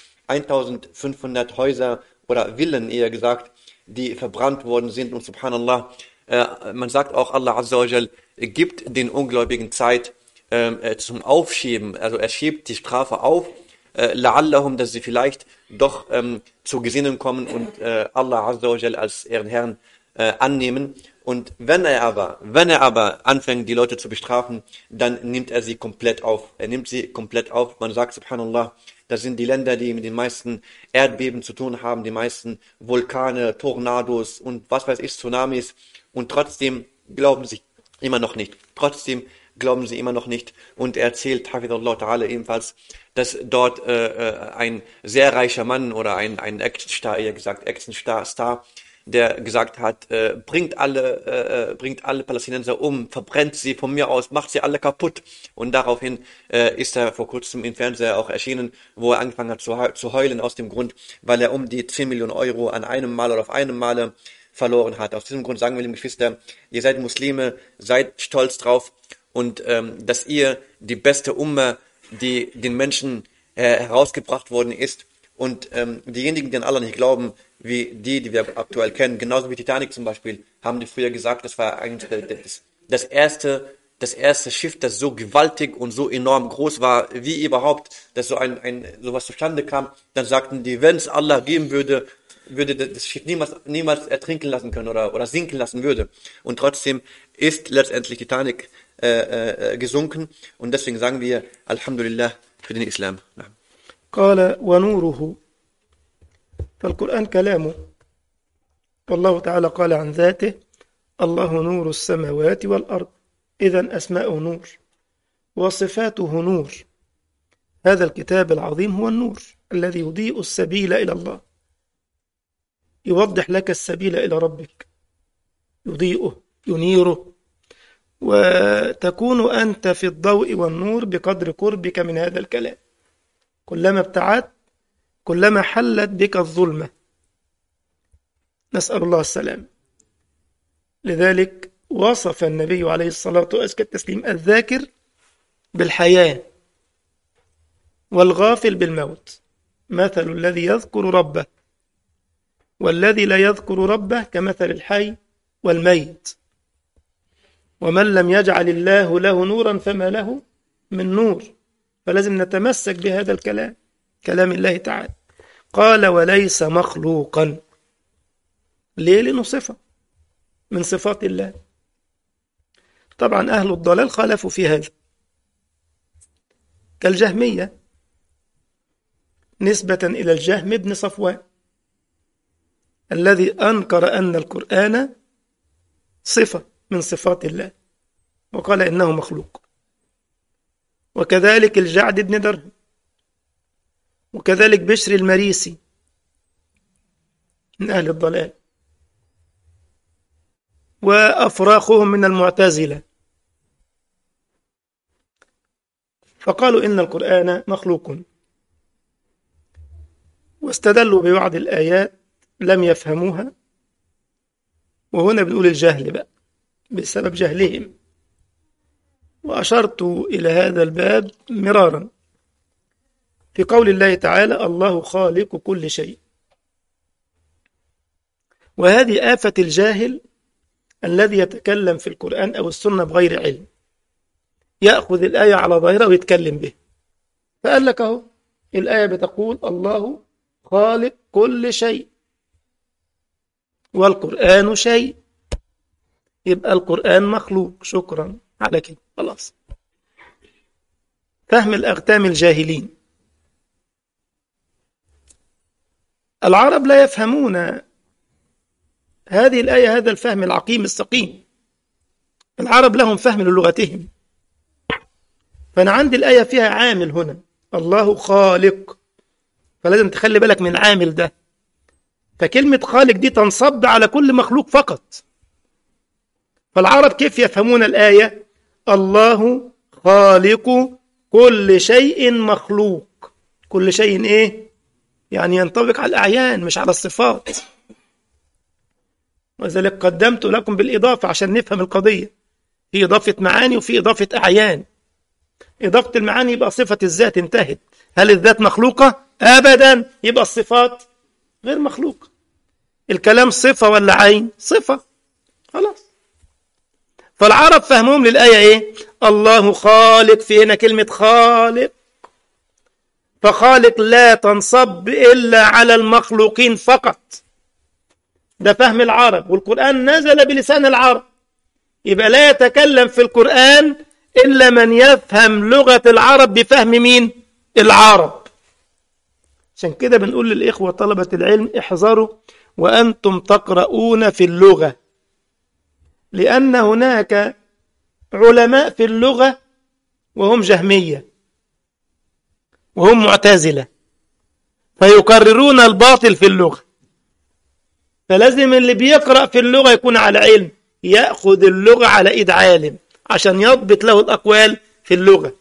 1500 Häuser oder Villen, eher gesagt, die verbrannt worden sind. Und subhanallah, äh, man sagt auch, Allah Azza wa Jal gibt den Ungläubigen Zeit ähm, äh, zum Aufschieben. Also er schiebt die Strafe auf, äh, la'allahum, dass sie vielleicht doch ähm, zur Gesinnung kommen und äh, Allah Azza wa Jal als ihren Herrn äh, annehmen. Und wenn er aber, wenn er aber anfängt, die Leute zu bestrafen, dann nimmt er sie komplett auf. Er nimmt sie komplett auf. Man sagt, subhanallah, das sind die Länder, die mit den meisten Erdbeben zu tun haben, die meisten Vulkane, Tornados und was weiß ich, Tsunamis. Und trotzdem glauben sie immer noch nicht. Trotzdem glauben sie immer noch nicht. Und er erzählt, Hafidullah Ta'ala ebenfalls, dass dort äh, äh, ein sehr reicher Mann oder ein, ein Actionstar, eher gesagt, Actionstar, Star, der gesagt hat, äh, bringt alle, äh, äh, bringt alle Palästinenser um, verbrennt sie von mir aus, macht sie alle kaputt. Und daraufhin äh, ist er vor kurzem im Fernseher auch erschienen, wo er angefangen hat zu, heu- zu heulen aus dem Grund, weil er um die 10 Millionen Euro an einem Mal oder auf einem Male verloren hat. Aus diesem Grund sagen wir, liebe Geschwister, ihr seid Muslime, seid stolz drauf und ähm, dass ihr die beste Umma, die den Menschen äh, herausgebracht worden ist und ähm, diejenigen, die an Allah nicht glauben, wie die, die wir aktuell kennen, genauso wie Titanic zum Beispiel, haben die früher gesagt, das war eigentlich das, das erste das erste Schiff, das so gewaltig und so enorm groß war, wie überhaupt, dass so ein, ein sowas zustande kam, dann sagten die, wenn es Allah geben würde, würde das Schiff niemals, niemals ertrinken lassen können oder, oder sinken lassen würde. Und trotzdem ist letztendlich Titanic äh, äh, gesunken und deswegen sagen wir Alhamdulillah für den Islam. Ja. قال ونوره فالقرآن كلامه والله تعالى قال عن ذاته الله نور السماوات والأرض إذا أسماءه نور وصفاته نور هذا الكتاب العظيم هو النور الذي يضيء السبيل إلى الله يوضح لك السبيل إلى ربك يضيئه ينيره وتكون أنت في الضوء والنور بقدر قربك من هذا الكلام كلما ابتعدت كلما حلت بك الظلمة نسأل الله السلام لذلك وصف النبي عليه الصلاة وأزكى التسليم الذاكر بالحياة والغافل بالموت مثل الذي يذكر ربه والذي لا يذكر ربه كمثل الحي والميت ومن لم يجعل الله له نورا فما له من نور فلازم نتمسك بهذا الكلام كلام الله تعالى قال وليس مخلوقا ليه لأنه صفة من صفات الله طبعا أهل الضلال خالفوا في هذا كالجهمية نسبة إلى الجهم بن صفوان الذي أنكر أن القرآن صفة من صفات الله وقال إنه مخلوق وكذلك الجعد بن درهم وكذلك بشر المريسي من أهل الضلال وأفراخهم من المعتزلة فقالوا إن القرآن مخلوق واستدلوا ببعض الآيات لم يفهموها وهنا بنقول الجهل بقى بسبب جهلهم وأشرت إلى هذا الباب مرارا في قول الله تعالى الله خالق كل شيء وهذه آفة الجاهل الذي يتكلم في القرآن أو السنة بغير علم يأخذ الآية على ظاهرها ويتكلم به فقال لك أهو الآية بتقول الله خالق كل شيء والقرآن شيء يبقى القرآن مخلوق شكرا على كده خلاص فهم الأغتام الجاهلين العرب لا يفهمون هذه الآية هذا الفهم العقيم السقيم العرب لهم فهم للغتهم فأنا عندي الآية فيها عامل هنا الله خالق فلازم تخلي بالك من العامل ده فكلمة خالق دي تنصب على كل مخلوق فقط فالعرب كيف يفهمون الآية الله خالق كل شيء مخلوق كل شيء إيه يعني ينطبق على الأعيان مش على الصفات وذلك قدمت لكم بالإضافة عشان نفهم القضية في إضافة معاني وفي إضافة أعيان إضافة المعاني يبقى صفة الذات انتهت هل الذات مخلوقة؟ أبدا يبقى الصفات غير مخلوقة الكلام صفة ولا عين؟ صفة خلاص فالعرب فهمهم للآية إيه؟ الله خالق في هنا كلمة خالق فخالق لا تنصب إلا على المخلوقين فقط ده فهم العرب والقرآن نزل بلسان العرب يبقى لا يتكلم في القرآن إلا من يفهم لغة العرب بفهم مين؟ العرب عشان كده بنقول للإخوة طلبة العلم احذروا وأنتم تقرؤون في اللغة لأن هناك علماء في اللغة وهم جهمية وهم معتزلة فيكررون الباطل في اللغة فلازم اللي بيقرأ في اللغة يكون على علم يأخذ اللغة على إيد عالم عشان يضبط له الأقوال في اللغة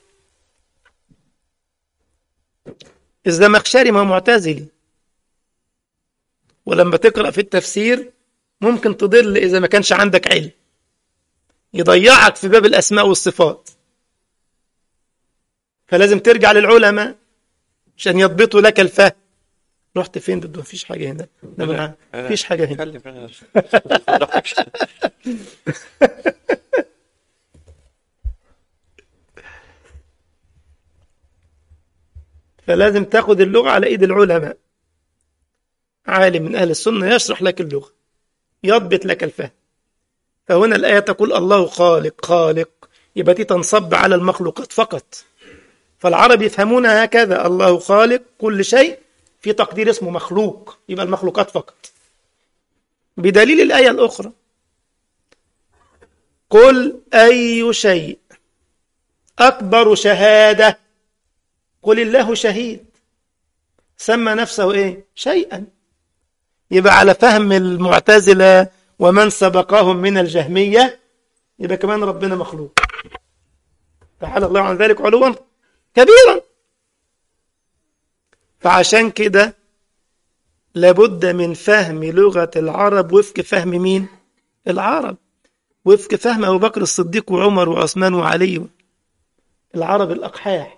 الزمخشري ما هو معتزلي ولما تقرأ في التفسير ممكن تضل إذا ما كانش عندك علم يضيعك في باب الأسماء والصفات فلازم ترجع للعلماء عشان يضبطوا لك الفهم رحت فين بده مفيش حاجة هنا ده من مفيش حاجة هنا اتكلم انا فلازم تاخد اللغة على ايد العلماء عالم من اهل السنة يشرح لك اللغة يضبط لك الفهم فهنا الآية تقول الله خالق خالق يبقى دي تنصب على المخلوقات فقط فالعرب يفهمون هكذا الله خالق كل شيء في تقدير اسمه مخلوق يبقى المخلوقات فقط بدليل الآية الأخرى قل أي شيء أكبر شهادة قل الله شهيد سمى نفسه إيه شيئا يبقى على فهم المعتزلة ومن سبقهم من الجهمية يبقى كمان ربنا مخلوق تعالى الله عن ذلك علوا كبيرا فعشان كده لابد من فهم لغة العرب وفق فهم مين؟ العرب وفق فهم أبو بكر الصديق وعمر وعثمان وعلي العرب الأقحاح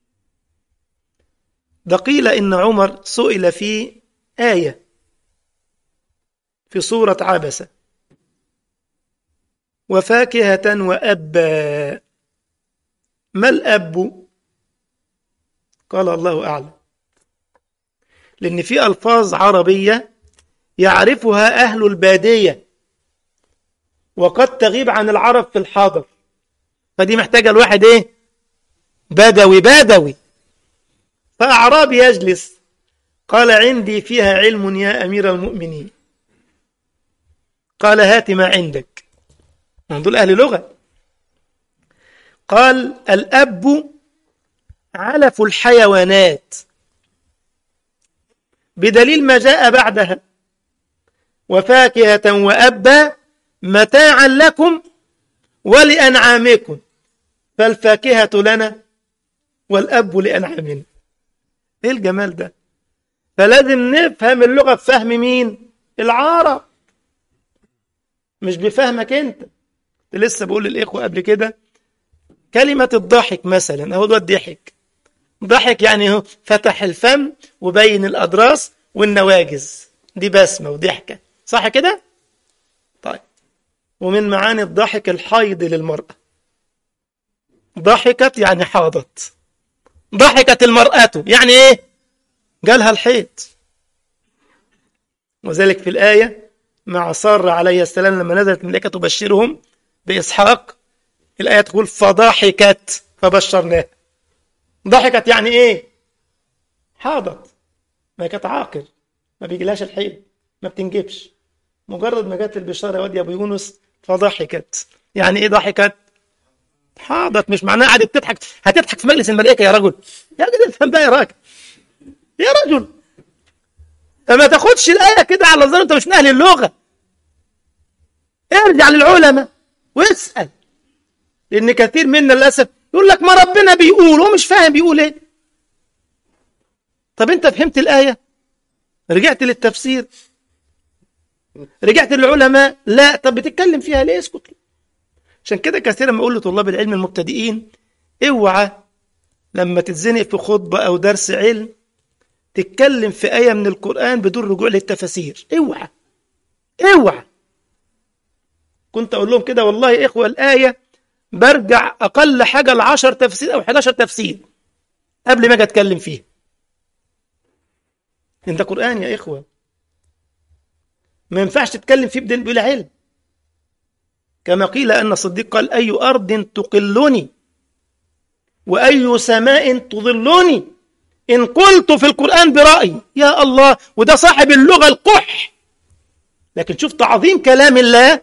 ده قيل إن عمر سئل في آية في سورة عبسة وفاكهة وأبا ما الأب؟ قال الله أعلم لأن في ألفاظ عربية يعرفها أهل البادية وقد تغيب عن العرب في الحاضر فدي محتاجة الواحد إيه بدوي بدوي فأعرابي يجلس قال عندي فيها علم يا أمير المؤمنين قال هات ما عندك من دول أهل لغة قال الأب علف الحيوانات بدليل ما جاء بعدها وفاكهة وأبا متاعا لكم ولأنعامكم فالفاكهة لنا والأب لأنعامنا إيه الجمال ده فلازم نفهم اللغة بفهم مين العرب مش بفهمك انت لسه بقول للإخوة قبل كده كلمة الضحك مثلا أهو الواد ضحك ضحك يعني هو فتح الفم وبين الأضراس والنواجز دي بسمة وضحكة صح كده؟ طيب ومن معاني الضحك الحيض للمرأة ضحكت يعني حاضت ضحكت المرأة يعني ايه جالها الحيض وذلك في الآية مع سارة عليه السلام لما نزلت الملائكة تبشرهم بإسحاق الآية تقول فضحكت فبشرناها ضحكت يعني ايه حاضت ما كانت عاقل ما بيجيلهاش الحيض ما بتنجبش مجرد ما جت البشارة يا واد يا ابو يونس فضحكت يعني ايه ضحكت حاضت مش معناها قعدت تضحك هتضحك في مجلس الملائكة يا رجل يا راجل افهم بقى يا راجل يا رجل فما تاخدش الآية كده على ظهر انت مش من أهل اللغة ارجع للعلماء واسأل لأن كثير منا للأسف يقول لك ما ربنا بيقول هو مش فاهم بيقول ايه طب انت فهمت الآية رجعت للتفسير رجعت للعلماء لا طب بتتكلم فيها ليه اسكت عشان كده كثيرا ما اقول لطلاب العلم المبتدئين اوعى لما تتزنق في خطبة أو درس علم تتكلم في آية من القرآن بدون رجوع للتفاسير اوعى اوعى كنت أقول لهم كده والله يا إخوة الآية برجع أقل حاجة لعشر تفسير أو 11 تفسير قبل ما أجي أتكلم فيه انت قرآن يا إخوة ما ينفعش تتكلم فيه بدل بلا علم كما قيل أن الصديق قال أي أرض تقلني وأي سماء تظلني إن قلت في القرآن برأيي يا الله وده صاحب اللغة القح لكن شوف تعظيم كلام الله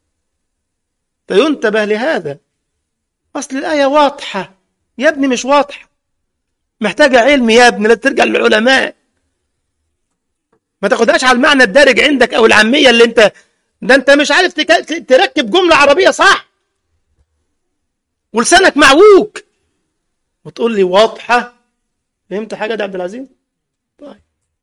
فينتبه لهذا أصل الآية واضحة يا ابني مش واضحة محتاجة علم يا ابني لا ترجع للعلماء ما تاخدهاش على المعنى الدارج عندك أو العامية اللي أنت ده أنت مش عارف تك... تركب جملة عربية صح ولسانك معوج وتقول لي واضحة فهمت حاجة ده عبد العزيز؟ طيب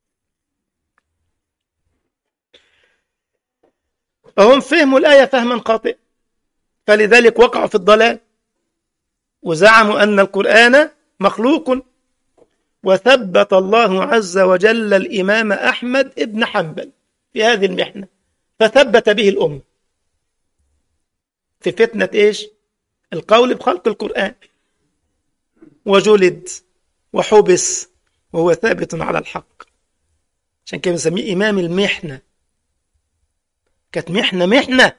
فهم فهموا الآية فهما خاطئا فلذلك وقعوا في الضلال وزعموا أن القرآن مخلوق وثبت الله عز وجل الإمام أحمد ابن حنبل في هذه المحنة فثبت به الأمة في فتنة إيش؟ القول بخلق القرآن وجلد وحبس وهو ثابت على الحق عشان كده بنسميه إمام المحنة كانت محنة محنة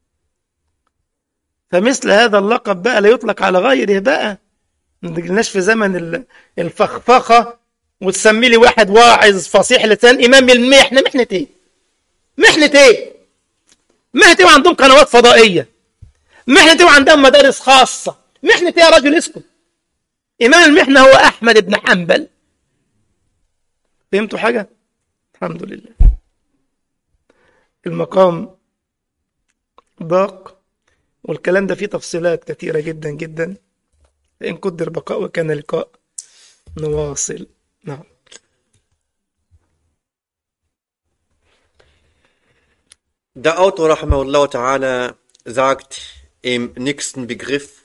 فمثل هذا اللقب بقى لا يطلق على غيره بقى ما تجيناش في زمن الفخفخة وتسمي لي واحد واعظ فصيح لسان إمام المحنة محنة إيه؟ محنة إيه؟ محنة إيه وعندهم قنوات فضائية محنة إيه وعندهم مدارس خاصة محنة إيه يا رجل اسكت إمام المحنة هو أحمد بن حنبل فهمتوا حاجة؟ الحمد لله المقام ضاق والكلام ده فيه تفصيلات كثيرة جدا جدا فإن قدر بقاء وكان لقاء نواصل نعم Der Autor Rahimahullah Ta'ala sagt im nächsten Begriff,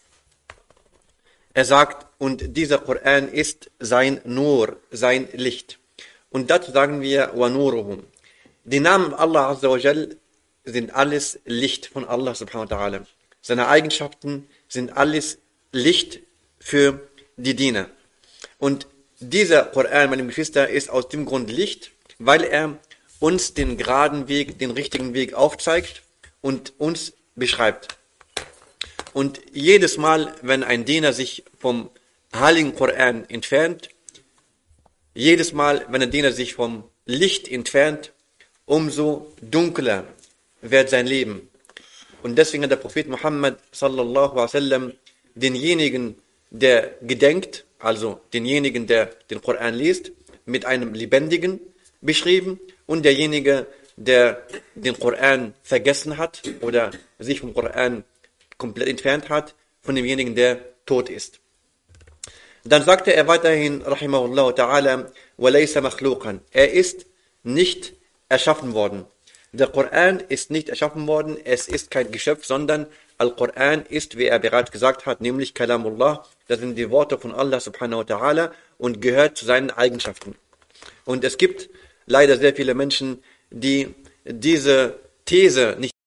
er sagt, und dieser Koran ist sein Nur, sein Licht. Und dazu sagen wir, wa nuruhum. Die Namen Allah Azza wa Jal sind alles Licht von Allah Subhanahu wa Ta'ala. Seine Eigenschaften sind alles Licht für die Diener. Und dieser Koran, meine Geschwister, ist aus dem Grund Licht, weil er uns den geraden Weg, den richtigen Weg aufzeigt und uns beschreibt. Und jedes Mal, wenn ein Diener sich vom Heiligen Koran entfernt, jedes Mal, wenn ein Diener sich vom Licht entfernt, umso dunkler wird sein Leben. Und deswegen hat der Prophet Muhammad sallallahu alaihi wasallam denjenigen, der gedenkt, also denjenigen, der den Koran liest, mit einem Lebendigen beschrieben und derjenige, der den Koran vergessen hat oder sich vom Koran komplett entfernt hat, von demjenigen, der tot ist. Dann sagte er weiterhin, rahimahullah ta'ala, walaysa makhluqan. Er ist nicht erschaffen worden. Der Koran ist nicht erschaffen worden, es ist kein Geschöpf, sondern Al-Quran ist, wie er bereits gesagt hat, nämlich Kalamullah, das sind die Worte von Allah subhanahu wa ta'ala und gehört zu seinen Eigenschaften. Und es gibt leider sehr viele Menschen, die diese These nicht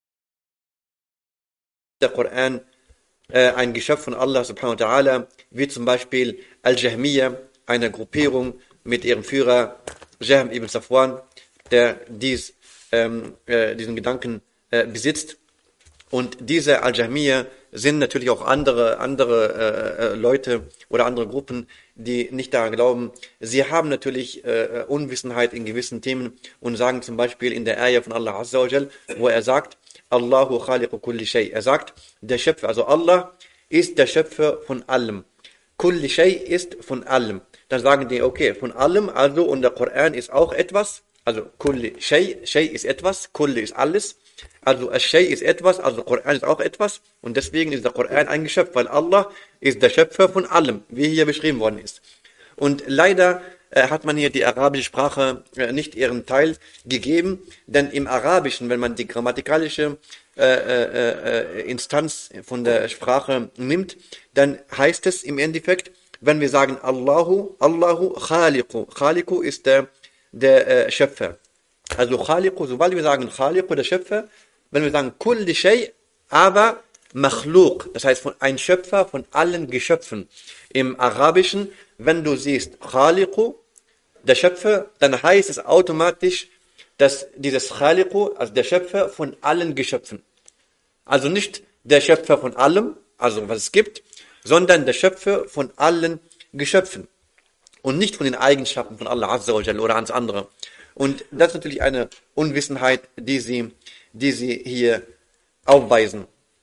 der Koran äh, ein Geschöpf von Allah subhanahu wa ta'ala, wie zum Beispiel Al-Jahmiyyah, eine Gruppierung mit ihrem Führer Jahm ibn Safwan, der dies, ähm, äh, diesen Gedanken äh, besitzt. Und diese Al-Jahmiyyah sind natürlich auch andere, andere äh, äh, Leute oder andere Gruppen, die nicht daran glauben. Sie haben natürlich äh, Unwissenheit in gewissen Themen und sagen zum Beispiel in der Ayah von Allah Azza wa Jal, wo er sagt, Allahu khaliqu kulli shay. Er sagt, der Schöpfer, also Allah ist der Schöpfer von allem. Kulli shay ist von allem. Dann sagen die, okay, von allem, also und der Koran ist auch etwas, also kulli shay, shay ist etwas, kulli ist alles. Also Shay ist etwas, also Koran ist auch etwas und deswegen ist der Koran ein Geschöpf, weil Allah ist der Schöpfer von allem, wie hier beschrieben worden ist. Und leider äh, hat man hier die arabische Sprache äh, nicht ihren Teil gegeben, denn im Arabischen, wenn man die grammatikalische äh, äh, Instanz von der Sprache nimmt, dann heißt es im Endeffekt, wenn wir sagen Allahu, Allahu Khaliqu, Khaliqu ist der, der Schöpfer. Also Khaliqu, sobald wir sagen Khaliqu, der Schöpfer, wenn wir sagen kulli shay, aber Makhluq, das heißt von, ein Schöpfer von allen Geschöpfen. Im Arabischen, wenn du siehst Khaliqu, der Schöpfer, dann heißt es automatisch, dass dieses Khaliqu, also der Schöpfer von allen Geschöpfen. Also nicht der Schöpfer von allem, also was es gibt, sondern der Schöpfer von allen Geschöpfen. Und nicht von den Eigenschaften von Allah Azza wa Jalla oder ans andere. Und das ist natürlich eine Unwissenheit, die sie die sie hier aufweisen.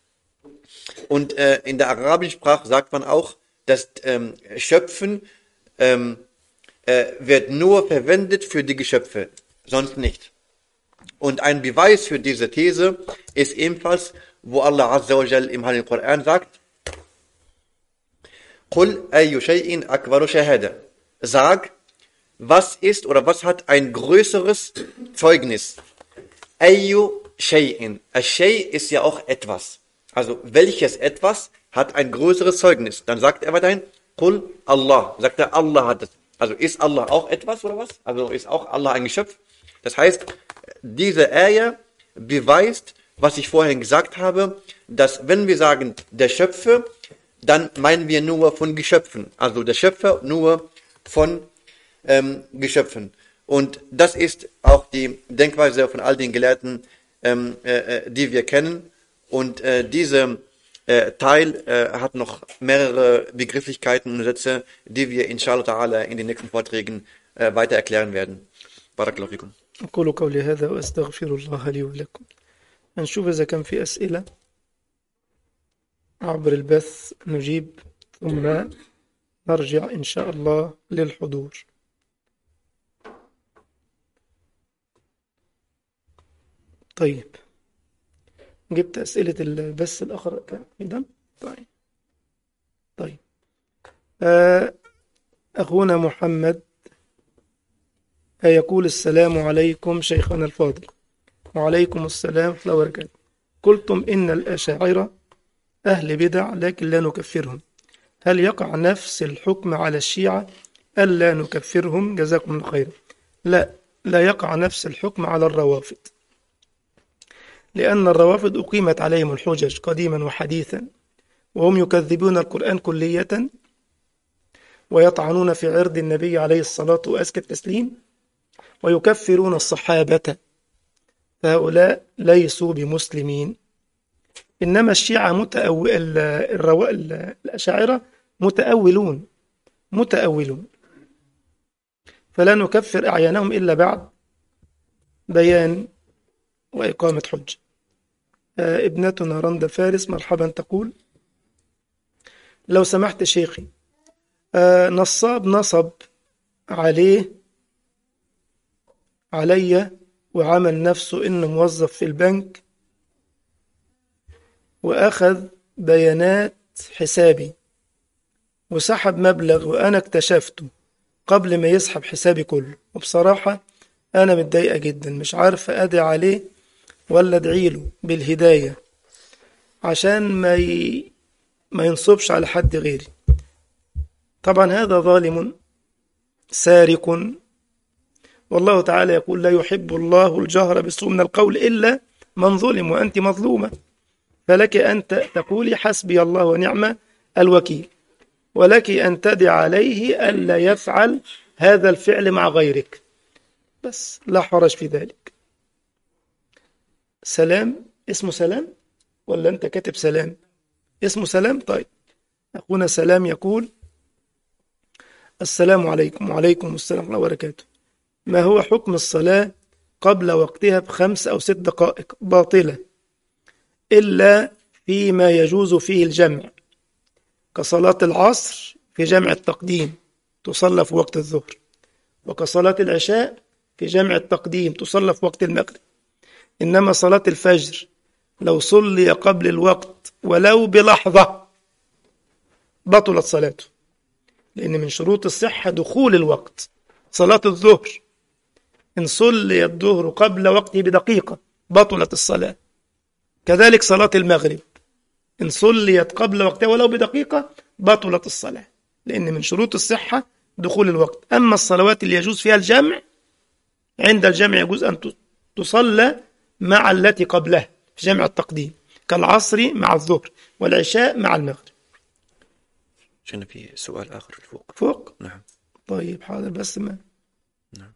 Und äh, in der arabischen Sprache sagt man auch, dass ähm, Schöpfen ähm, äh, wird nur verwendet für die Geschöpfe, sonst nicht. Und ein Beweis für diese These ist ebenfalls, wo Allah Azza wa Jal im Heiligen Koran sagt, Qul ayyu shay'in akbaru shahada. Sag, was ist oder was hat ein größeres Zeugnis? Ayyu Shay'in. Shay ist ja auch etwas. Also welches etwas hat ein größeres Zeugnis? Dann sagt er weiterhin, Qul Allah. Sagt er, Allah hat es. Also ist Allah auch etwas oder was? Also ist auch Allah ein Geschöpf? Das heißt, diese Ayah beweist, was ich vorhin gesagt habe, dass wenn wir sagen, der Schöpfer, dann meinen wir nur von Geschöpfen. Also der Schöpfer nur von ähm, Geschöpfen. Und das ist auch die Denkweise von all den Gelehrten, ähm, äh, die wir kennen. Und äh, dieser äh, Teil äh, hat noch mehrere Begrifflichkeiten und Sätze, die wir inshallah ta'ala in den nächsten Vorträgen äh, weiter erklären werden. Barakallahu fikum. أقول قولي هذا وأستغفر الله لي ولكم نشوف إذا كان في أسئلة عبر البث نجيب ثم نرجع إن شاء الله للحضور طيب جبت أسئلة البث الآخر كده طيب طيب آه، أخونا محمد يقول السلام عليكم شيخنا الفاضل وعليكم السلام ورحمة الله وبركاته قلتم إن الأشاعرة أهل بدع لكن لا نكفرهم هل يقع نفس الحكم على الشيعة ألا نكفرهم جزاكم الله خيرا لا لا يقع نفس الحكم على الروافض لأن الروافض أقيمت عليهم الحجج قديما وحديثا وهم يكذبون القرآن كلية ويطعنون في عرض النبي عليه الصلاة وأزكى التسليم ويكفرون الصحابة فهؤلاء ليسوا بمسلمين إنما الشيعة متأو... الرو... الأشاعرة متأولون متأولون فلا نكفر أعيانهم إلا بعد بيان وإقامة حجة آه، ابنتنا رندا فارس مرحبا تقول لو سمحت شيخي آه، نصاب نصب عليه علي وعمل نفسه إنه موظف في البنك وأخذ بيانات حسابي وسحب مبلغ وأنا اكتشفته قبل ما يسحب حسابي كله وبصراحة أنا متضايقة جدا مش عارفة أدعي عليه ولا أدعي له بالهداية عشان ما ي... ما ينصبش على حد غيري طبعا هذا ظالم سارق والله تعالى يقول لا يحب الله الجهر بالسوء من القول إلا من ظلم وأنت مظلومة فلك أن تقولي حسبي الله ونعم الوكيل ولك أن تدع عليه ألا يفعل هذا الفعل مع غيرك بس لا حرج في ذلك سلام اسمه سلام ولا أنت كاتب سلام اسمه سلام طيب أخونا سلام يقول السلام عليكم وعليكم السلام ورحمة الله وبركاته ما هو حكم الصلاة قبل وقتها بخمس أو ست دقائق باطلة إلا فيما يجوز فيه الجمع كصلاة العصر في جمع التقديم تصلى في وقت الظهر وكصلاة العشاء في جمع التقديم تصلى في وقت المغرب إنما صلاة الفجر لو صلي قبل الوقت ولو بلحظة بطلت صلاته لأن من شروط الصحة دخول الوقت صلاة الظهر إن صلي الظهر قبل وقته بدقيقة بطلت الصلاة كذلك صلاة المغرب إن صليت قبل وقتها ولو بدقيقة بطلت الصلاة لأن من شروط الصحة دخول الوقت أما الصلوات اللي يجوز فيها الجمع عند الجمع يجوز أن تصلى مع التي قبلها في جمع التقديم كالعصر مع الظهر والعشاء مع المغرب عشان في سؤال آخر فوق فوق نعم طيب حاضر بس ما نعم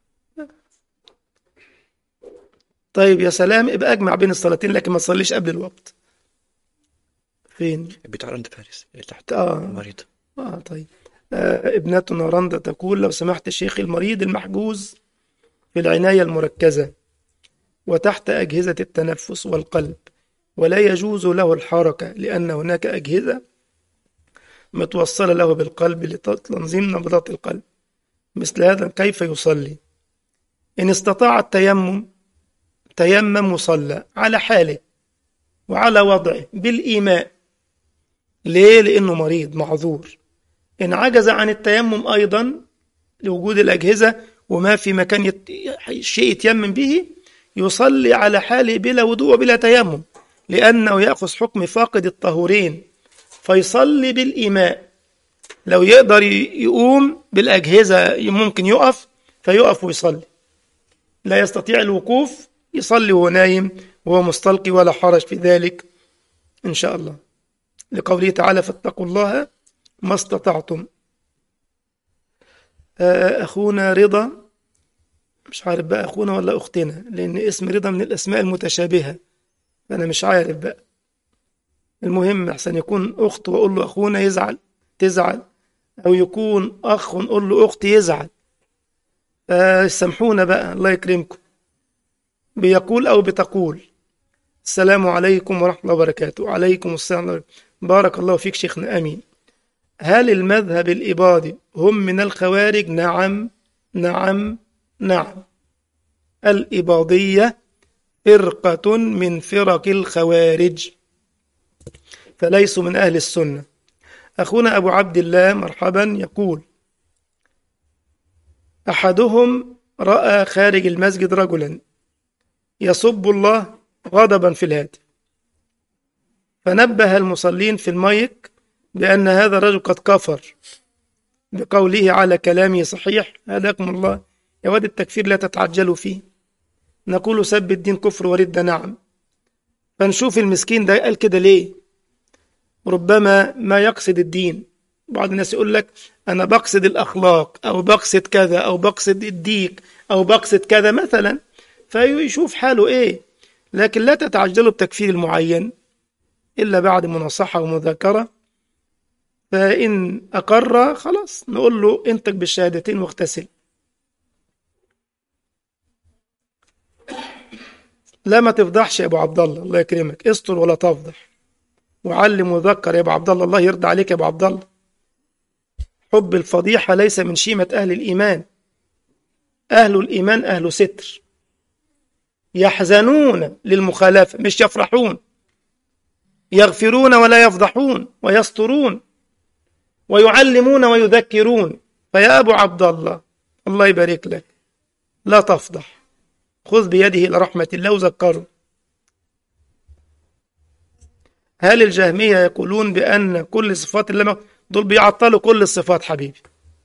طيب يا سلام ابقى اجمع بين الصلاتين لكن ما تصليش قبل الوقت فين بتاع عند فارس اللي تحت اه المريض اه طيب آه ابنتنا رندا تقول لو سمحت شيخ المريض المحجوز في العناية المركزة وتحت أجهزة التنفس والقلب ولا يجوز له الحركة لأن هناك أجهزة متوصلة له بالقلب لتنظيم نبضات القلب مثل هذا كيف يصلي إن استطاع التيمم تيمم وصلى على حاله وعلى وضعه بالإيماء ليه؟ لأنه مريض معذور إن عجز عن التيمم أيضا لوجود الأجهزة وما في مكان يت... شيء يتيمم به يصلي على حاله بلا وضوء وبلا تيمم لأنه يأخذ حكم فاقد الطهورين فيصلي بالإيماء لو يقدر يقوم بالأجهزة ممكن يقف فيقف ويصلي لا يستطيع الوقوف يصلي وهو نايم وهو مستلقي ولا حرج في ذلك إن شاء الله لقوله تعالى فاتقوا الله ما استطعتم أخونا رضا مش عارف بقى أخونا ولا أختنا لأن اسم رضا من الأسماء المتشابهة فأنا مش عارف بقى المهم أحسن يكون أخت وأقول له أخونا يزعل تزعل أو يكون أخ ونقول له أختي يزعل سامحونا بقى الله يكرمكم بيقول أو بتقول السلام عليكم ورحمة الله وبركاته وعليكم السلام بارك الله فيك شيخنا أمين هل المذهب الإباضي هم من الخوارج نعم نعم نعم الإباضية فرقة من فرق الخوارج فليسوا من أهل السنة أخونا أبو عبد الله مرحبا يقول أحدهم رأى خارج المسجد رجلا يصب الله غضبا في الهاتف فنبه المصلين في المايك بأن هذا الرجل قد كفر بقوله على كلامه صحيح هداكم الله يا واد التكفير لا تتعجلوا فيه نقول سب الدين كفر وردة نعم فنشوف المسكين ده قال كده ليه ربما ما يقصد الدين بعض الناس يقول لك أنا بقصد الأخلاق أو بقصد كذا أو بقصد الديك أو بقصد كذا مثلا فيشوف حاله إيه لكن لا تتعجلوا بتكفير المعين إلا بعد مناصحة ومذاكرة فإن أقر خلاص نقول له انتج بالشهادتين واغتسل لا ما تفضحش يا ابو عبد الله الله يكرمك استر ولا تفضح وعلم وذكر يا ابو عبد الله الله يرضى عليك يا ابو عبد الله حب الفضيحة ليس من شيمة أهل الإيمان أهل الإيمان أهل ستر يحزنون للمخالفة مش يفرحون يغفرون ولا يفضحون ويسترون ويعلمون ويذكرون فيا أبو عبد الله الله يبارك لك لا تفضح خذ بيده إلى رحمة الله وذكره هل الجهمية يقولون بأن كل صفات الله دول بيعطلوا كل الصفات حبيبي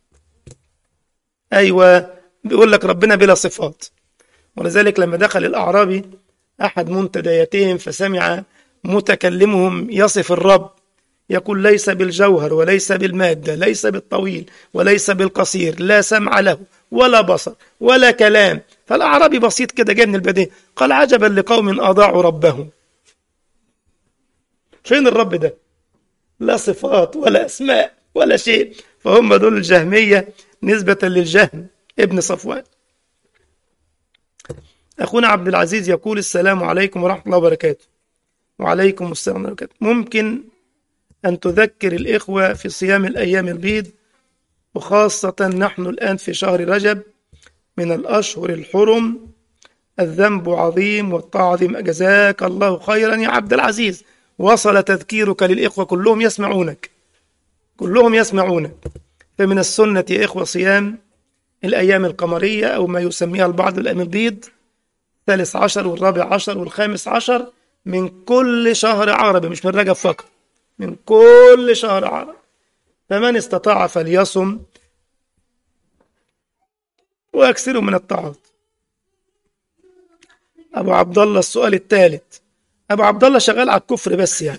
أيوة بيقول لك ربنا بلا صفات ولذلك لما دخل الأعرابي أحد منتدياتهم فسمع متكلمهم يصف الرب يقول ليس بالجوهر وليس بالمادة ليس بالطويل وليس بالقصير لا سمع له ولا بصر ولا كلام فالأعرابي بسيط كده جاي من البديه قال عجبا لقوم أضاعوا ربهم فين الرب ده لا صفات ولا أسماء ولا شيء فهم دول الجهمية نسبة للجهم ابن صفوان أخونا عبد العزيز يقول السلام عليكم ورحمة الله وبركاته وعليكم السلام ورحمة الله وبركاته ممكن أن تذكر الإخوة في صيام الأيام البيض وخاصة نحن الآن في شهر رجب من الأشهر الحرم الذنب عظيم والطاعة عظيم جزاك الله خيرا يا عبد العزيز وصل تذكيرك للإخوة كلهم يسمعونك كلهم يسمعونك فمن السنة يا إخوة صيام الأيام القمرية أو ما يسميها البعض الأيام البيض الثالث عشر والرابع عشر والخامس عشر من كل شهر عربي مش من رجب فقط من كل شهر عربي فمن استطاع فليصم وأكثروا من الطاعات أبو عبد الله السؤال الثالث أبو عبد الله شغال على الكفر بس يعني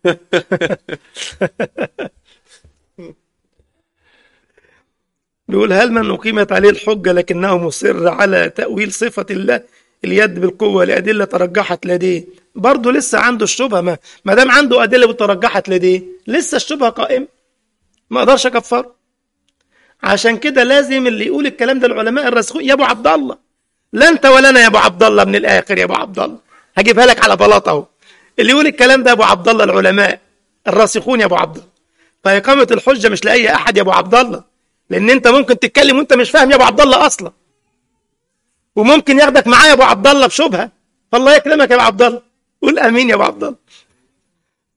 بيقول هل من أقيمت عليه الحجة لكنه مصر على تأويل صفة الله اليد بالقوة لأدلة ترجحت لديه برضه لسه عنده الشبهة ما ما دام عنده أدلة ترجحت لديه لسه الشبهة قائمة ما أقدرش أكفره عشان كده لازم اللي يقول الكلام ده العلماء الراسخون يا أبو عبد الله لا أنت ولا أنا يا أبو عبد الله من الآخر يا أبو عبد الله هجيبها لك على بلاطة أهو اللي يقول الكلام ده أبو عبد الله العلماء الراسخون يا أبو عبد الله فإقامة الحجة مش لأي أحد يا أبو عبد الله لأن أنت ممكن تتكلم وأنت مش فاهم يا أبو عبد الله أصلا وممكن ياخدك معايا يا أبو عبد الله بشبهة فالله يكرمك يا أبو عبد الله قول امين يا ابو عبد الله